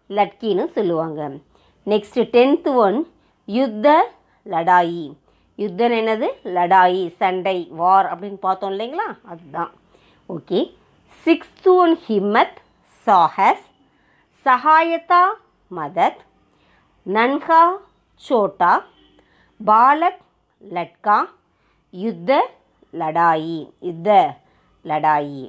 லட்கின்னு சொல்லுவாங்க நெக்ஸ்ட்டு டென்த்து ஒன் யுத்த லடாயி யுத்தம் என்னது லடாயி சண்டை வார் அப்படின்னு பார்த்தோம் இல்லைங்களா அதுதான் ஓகே சிக்ஸ்த்து ஒன் ஹிம்மத் சாஹஸ் சகாயதா மதத் நன்ஹா சோட்டா பாலக் லட்கா யுத்த லடாயி யுத்த லடாயி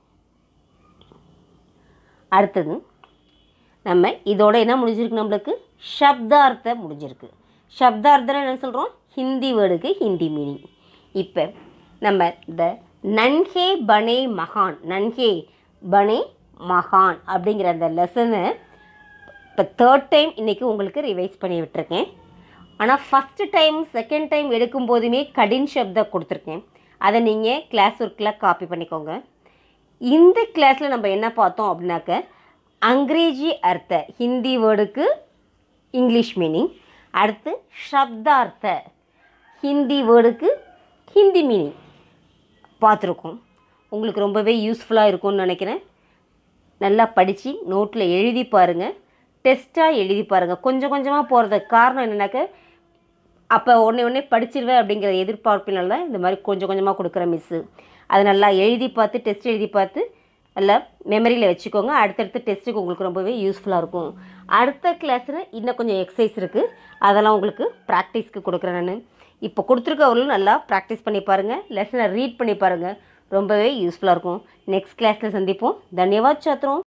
அடுத்தது நம்ம இதோட என்ன முடிஞ்சிருக்கு நம்மளுக்கு சப்தார்த்த முடிஞ்சிருக்கு சப்தார்த்தம் என்ன சொல்கிறோம் ஹிந்தி வேர்டுக்கு ஹிந்தி மீனிங் இப்போ நம்ம இந்த நன்ஹே பனே மகான் நன்ஹே பனே மகான் அப்படிங்கிற அந்த லெசனை இப்போ தேர்ட் டைம் இன்றைக்கி உங்களுக்கு ரிவைஸ் பண்ணி விட்டுருக்கேன் ஆனால் ஃபஸ்ட்டு டைம் செகண்ட் டைம் எடுக்கும் போதுமே கடின் சப்தா கொடுத்துருக்கேன் அதை நீங்கள் கிளாஸ் ஒர்க்கில் காப்பி பண்ணிக்கோங்க இந்த கிளாஸில் நம்ம என்ன பார்த்தோம் அப்படின்னாக்க அங்கிரேஜி அர்த்த ஹிந்தி வேர்டுக்கு இங்கிலீஷ் மீனிங் அடுத்து சப்தார்த்த ஹிந்தி வேர்டுக்கு ஹிந்தி மீனிங் பார்த்துருக்கோம் உங்களுக்கு ரொம்பவே யூஸ்ஃபுல்லாக இருக்கும்னு நினைக்கிறேன் நல்லா படித்து நோட்டில் எழுதி பாருங்கள் டெஸ்ட்டாக எழுதி பாருங்கள் கொஞ்சம் கொஞ்சமாக போகிறதுக்கு காரணம் என்னென்னாக்க அப்போ உடனே உடனே படிச்சிருவேன் அப்படிங்கிற எதிர்பார்ப்பினால தான் இந்த மாதிரி கொஞ்சம் கொஞ்சமாக கொடுக்குற மிஸ்ஸு அதை நல்லா எழுதி பார்த்து டெஸ்ட் எழுதி பார்த்து நல்லா மெமரியில் வச்சுக்கோங்க அடுத்தடுத்த டெஸ்ட்டுக்கு உங்களுக்கு ரொம்பவே யூஸ்ஃபுல்லாக இருக்கும் அடுத்த கிளாஸில் இன்னும் கொஞ்சம் எக்ஸசைஸ் இருக்குது அதெல்லாம் உங்களுக்கு ப்ராக்டிஸ்க்கு கொடுக்குறேன் நான் இப்போ கொடுத்துருக்கவர்களும் நல்லா ப்ராக்டிஸ் பண்ணி பாருங்கள் லெசனை ரீட் பண்ணி பாருங்கள் ரொம்பவே யூஸ்ஃபுல்லாக இருக்கும் நெக்ஸ்ட் கிளாஸில் சந்திப்போம் தன்யவாத் சாத்திரம்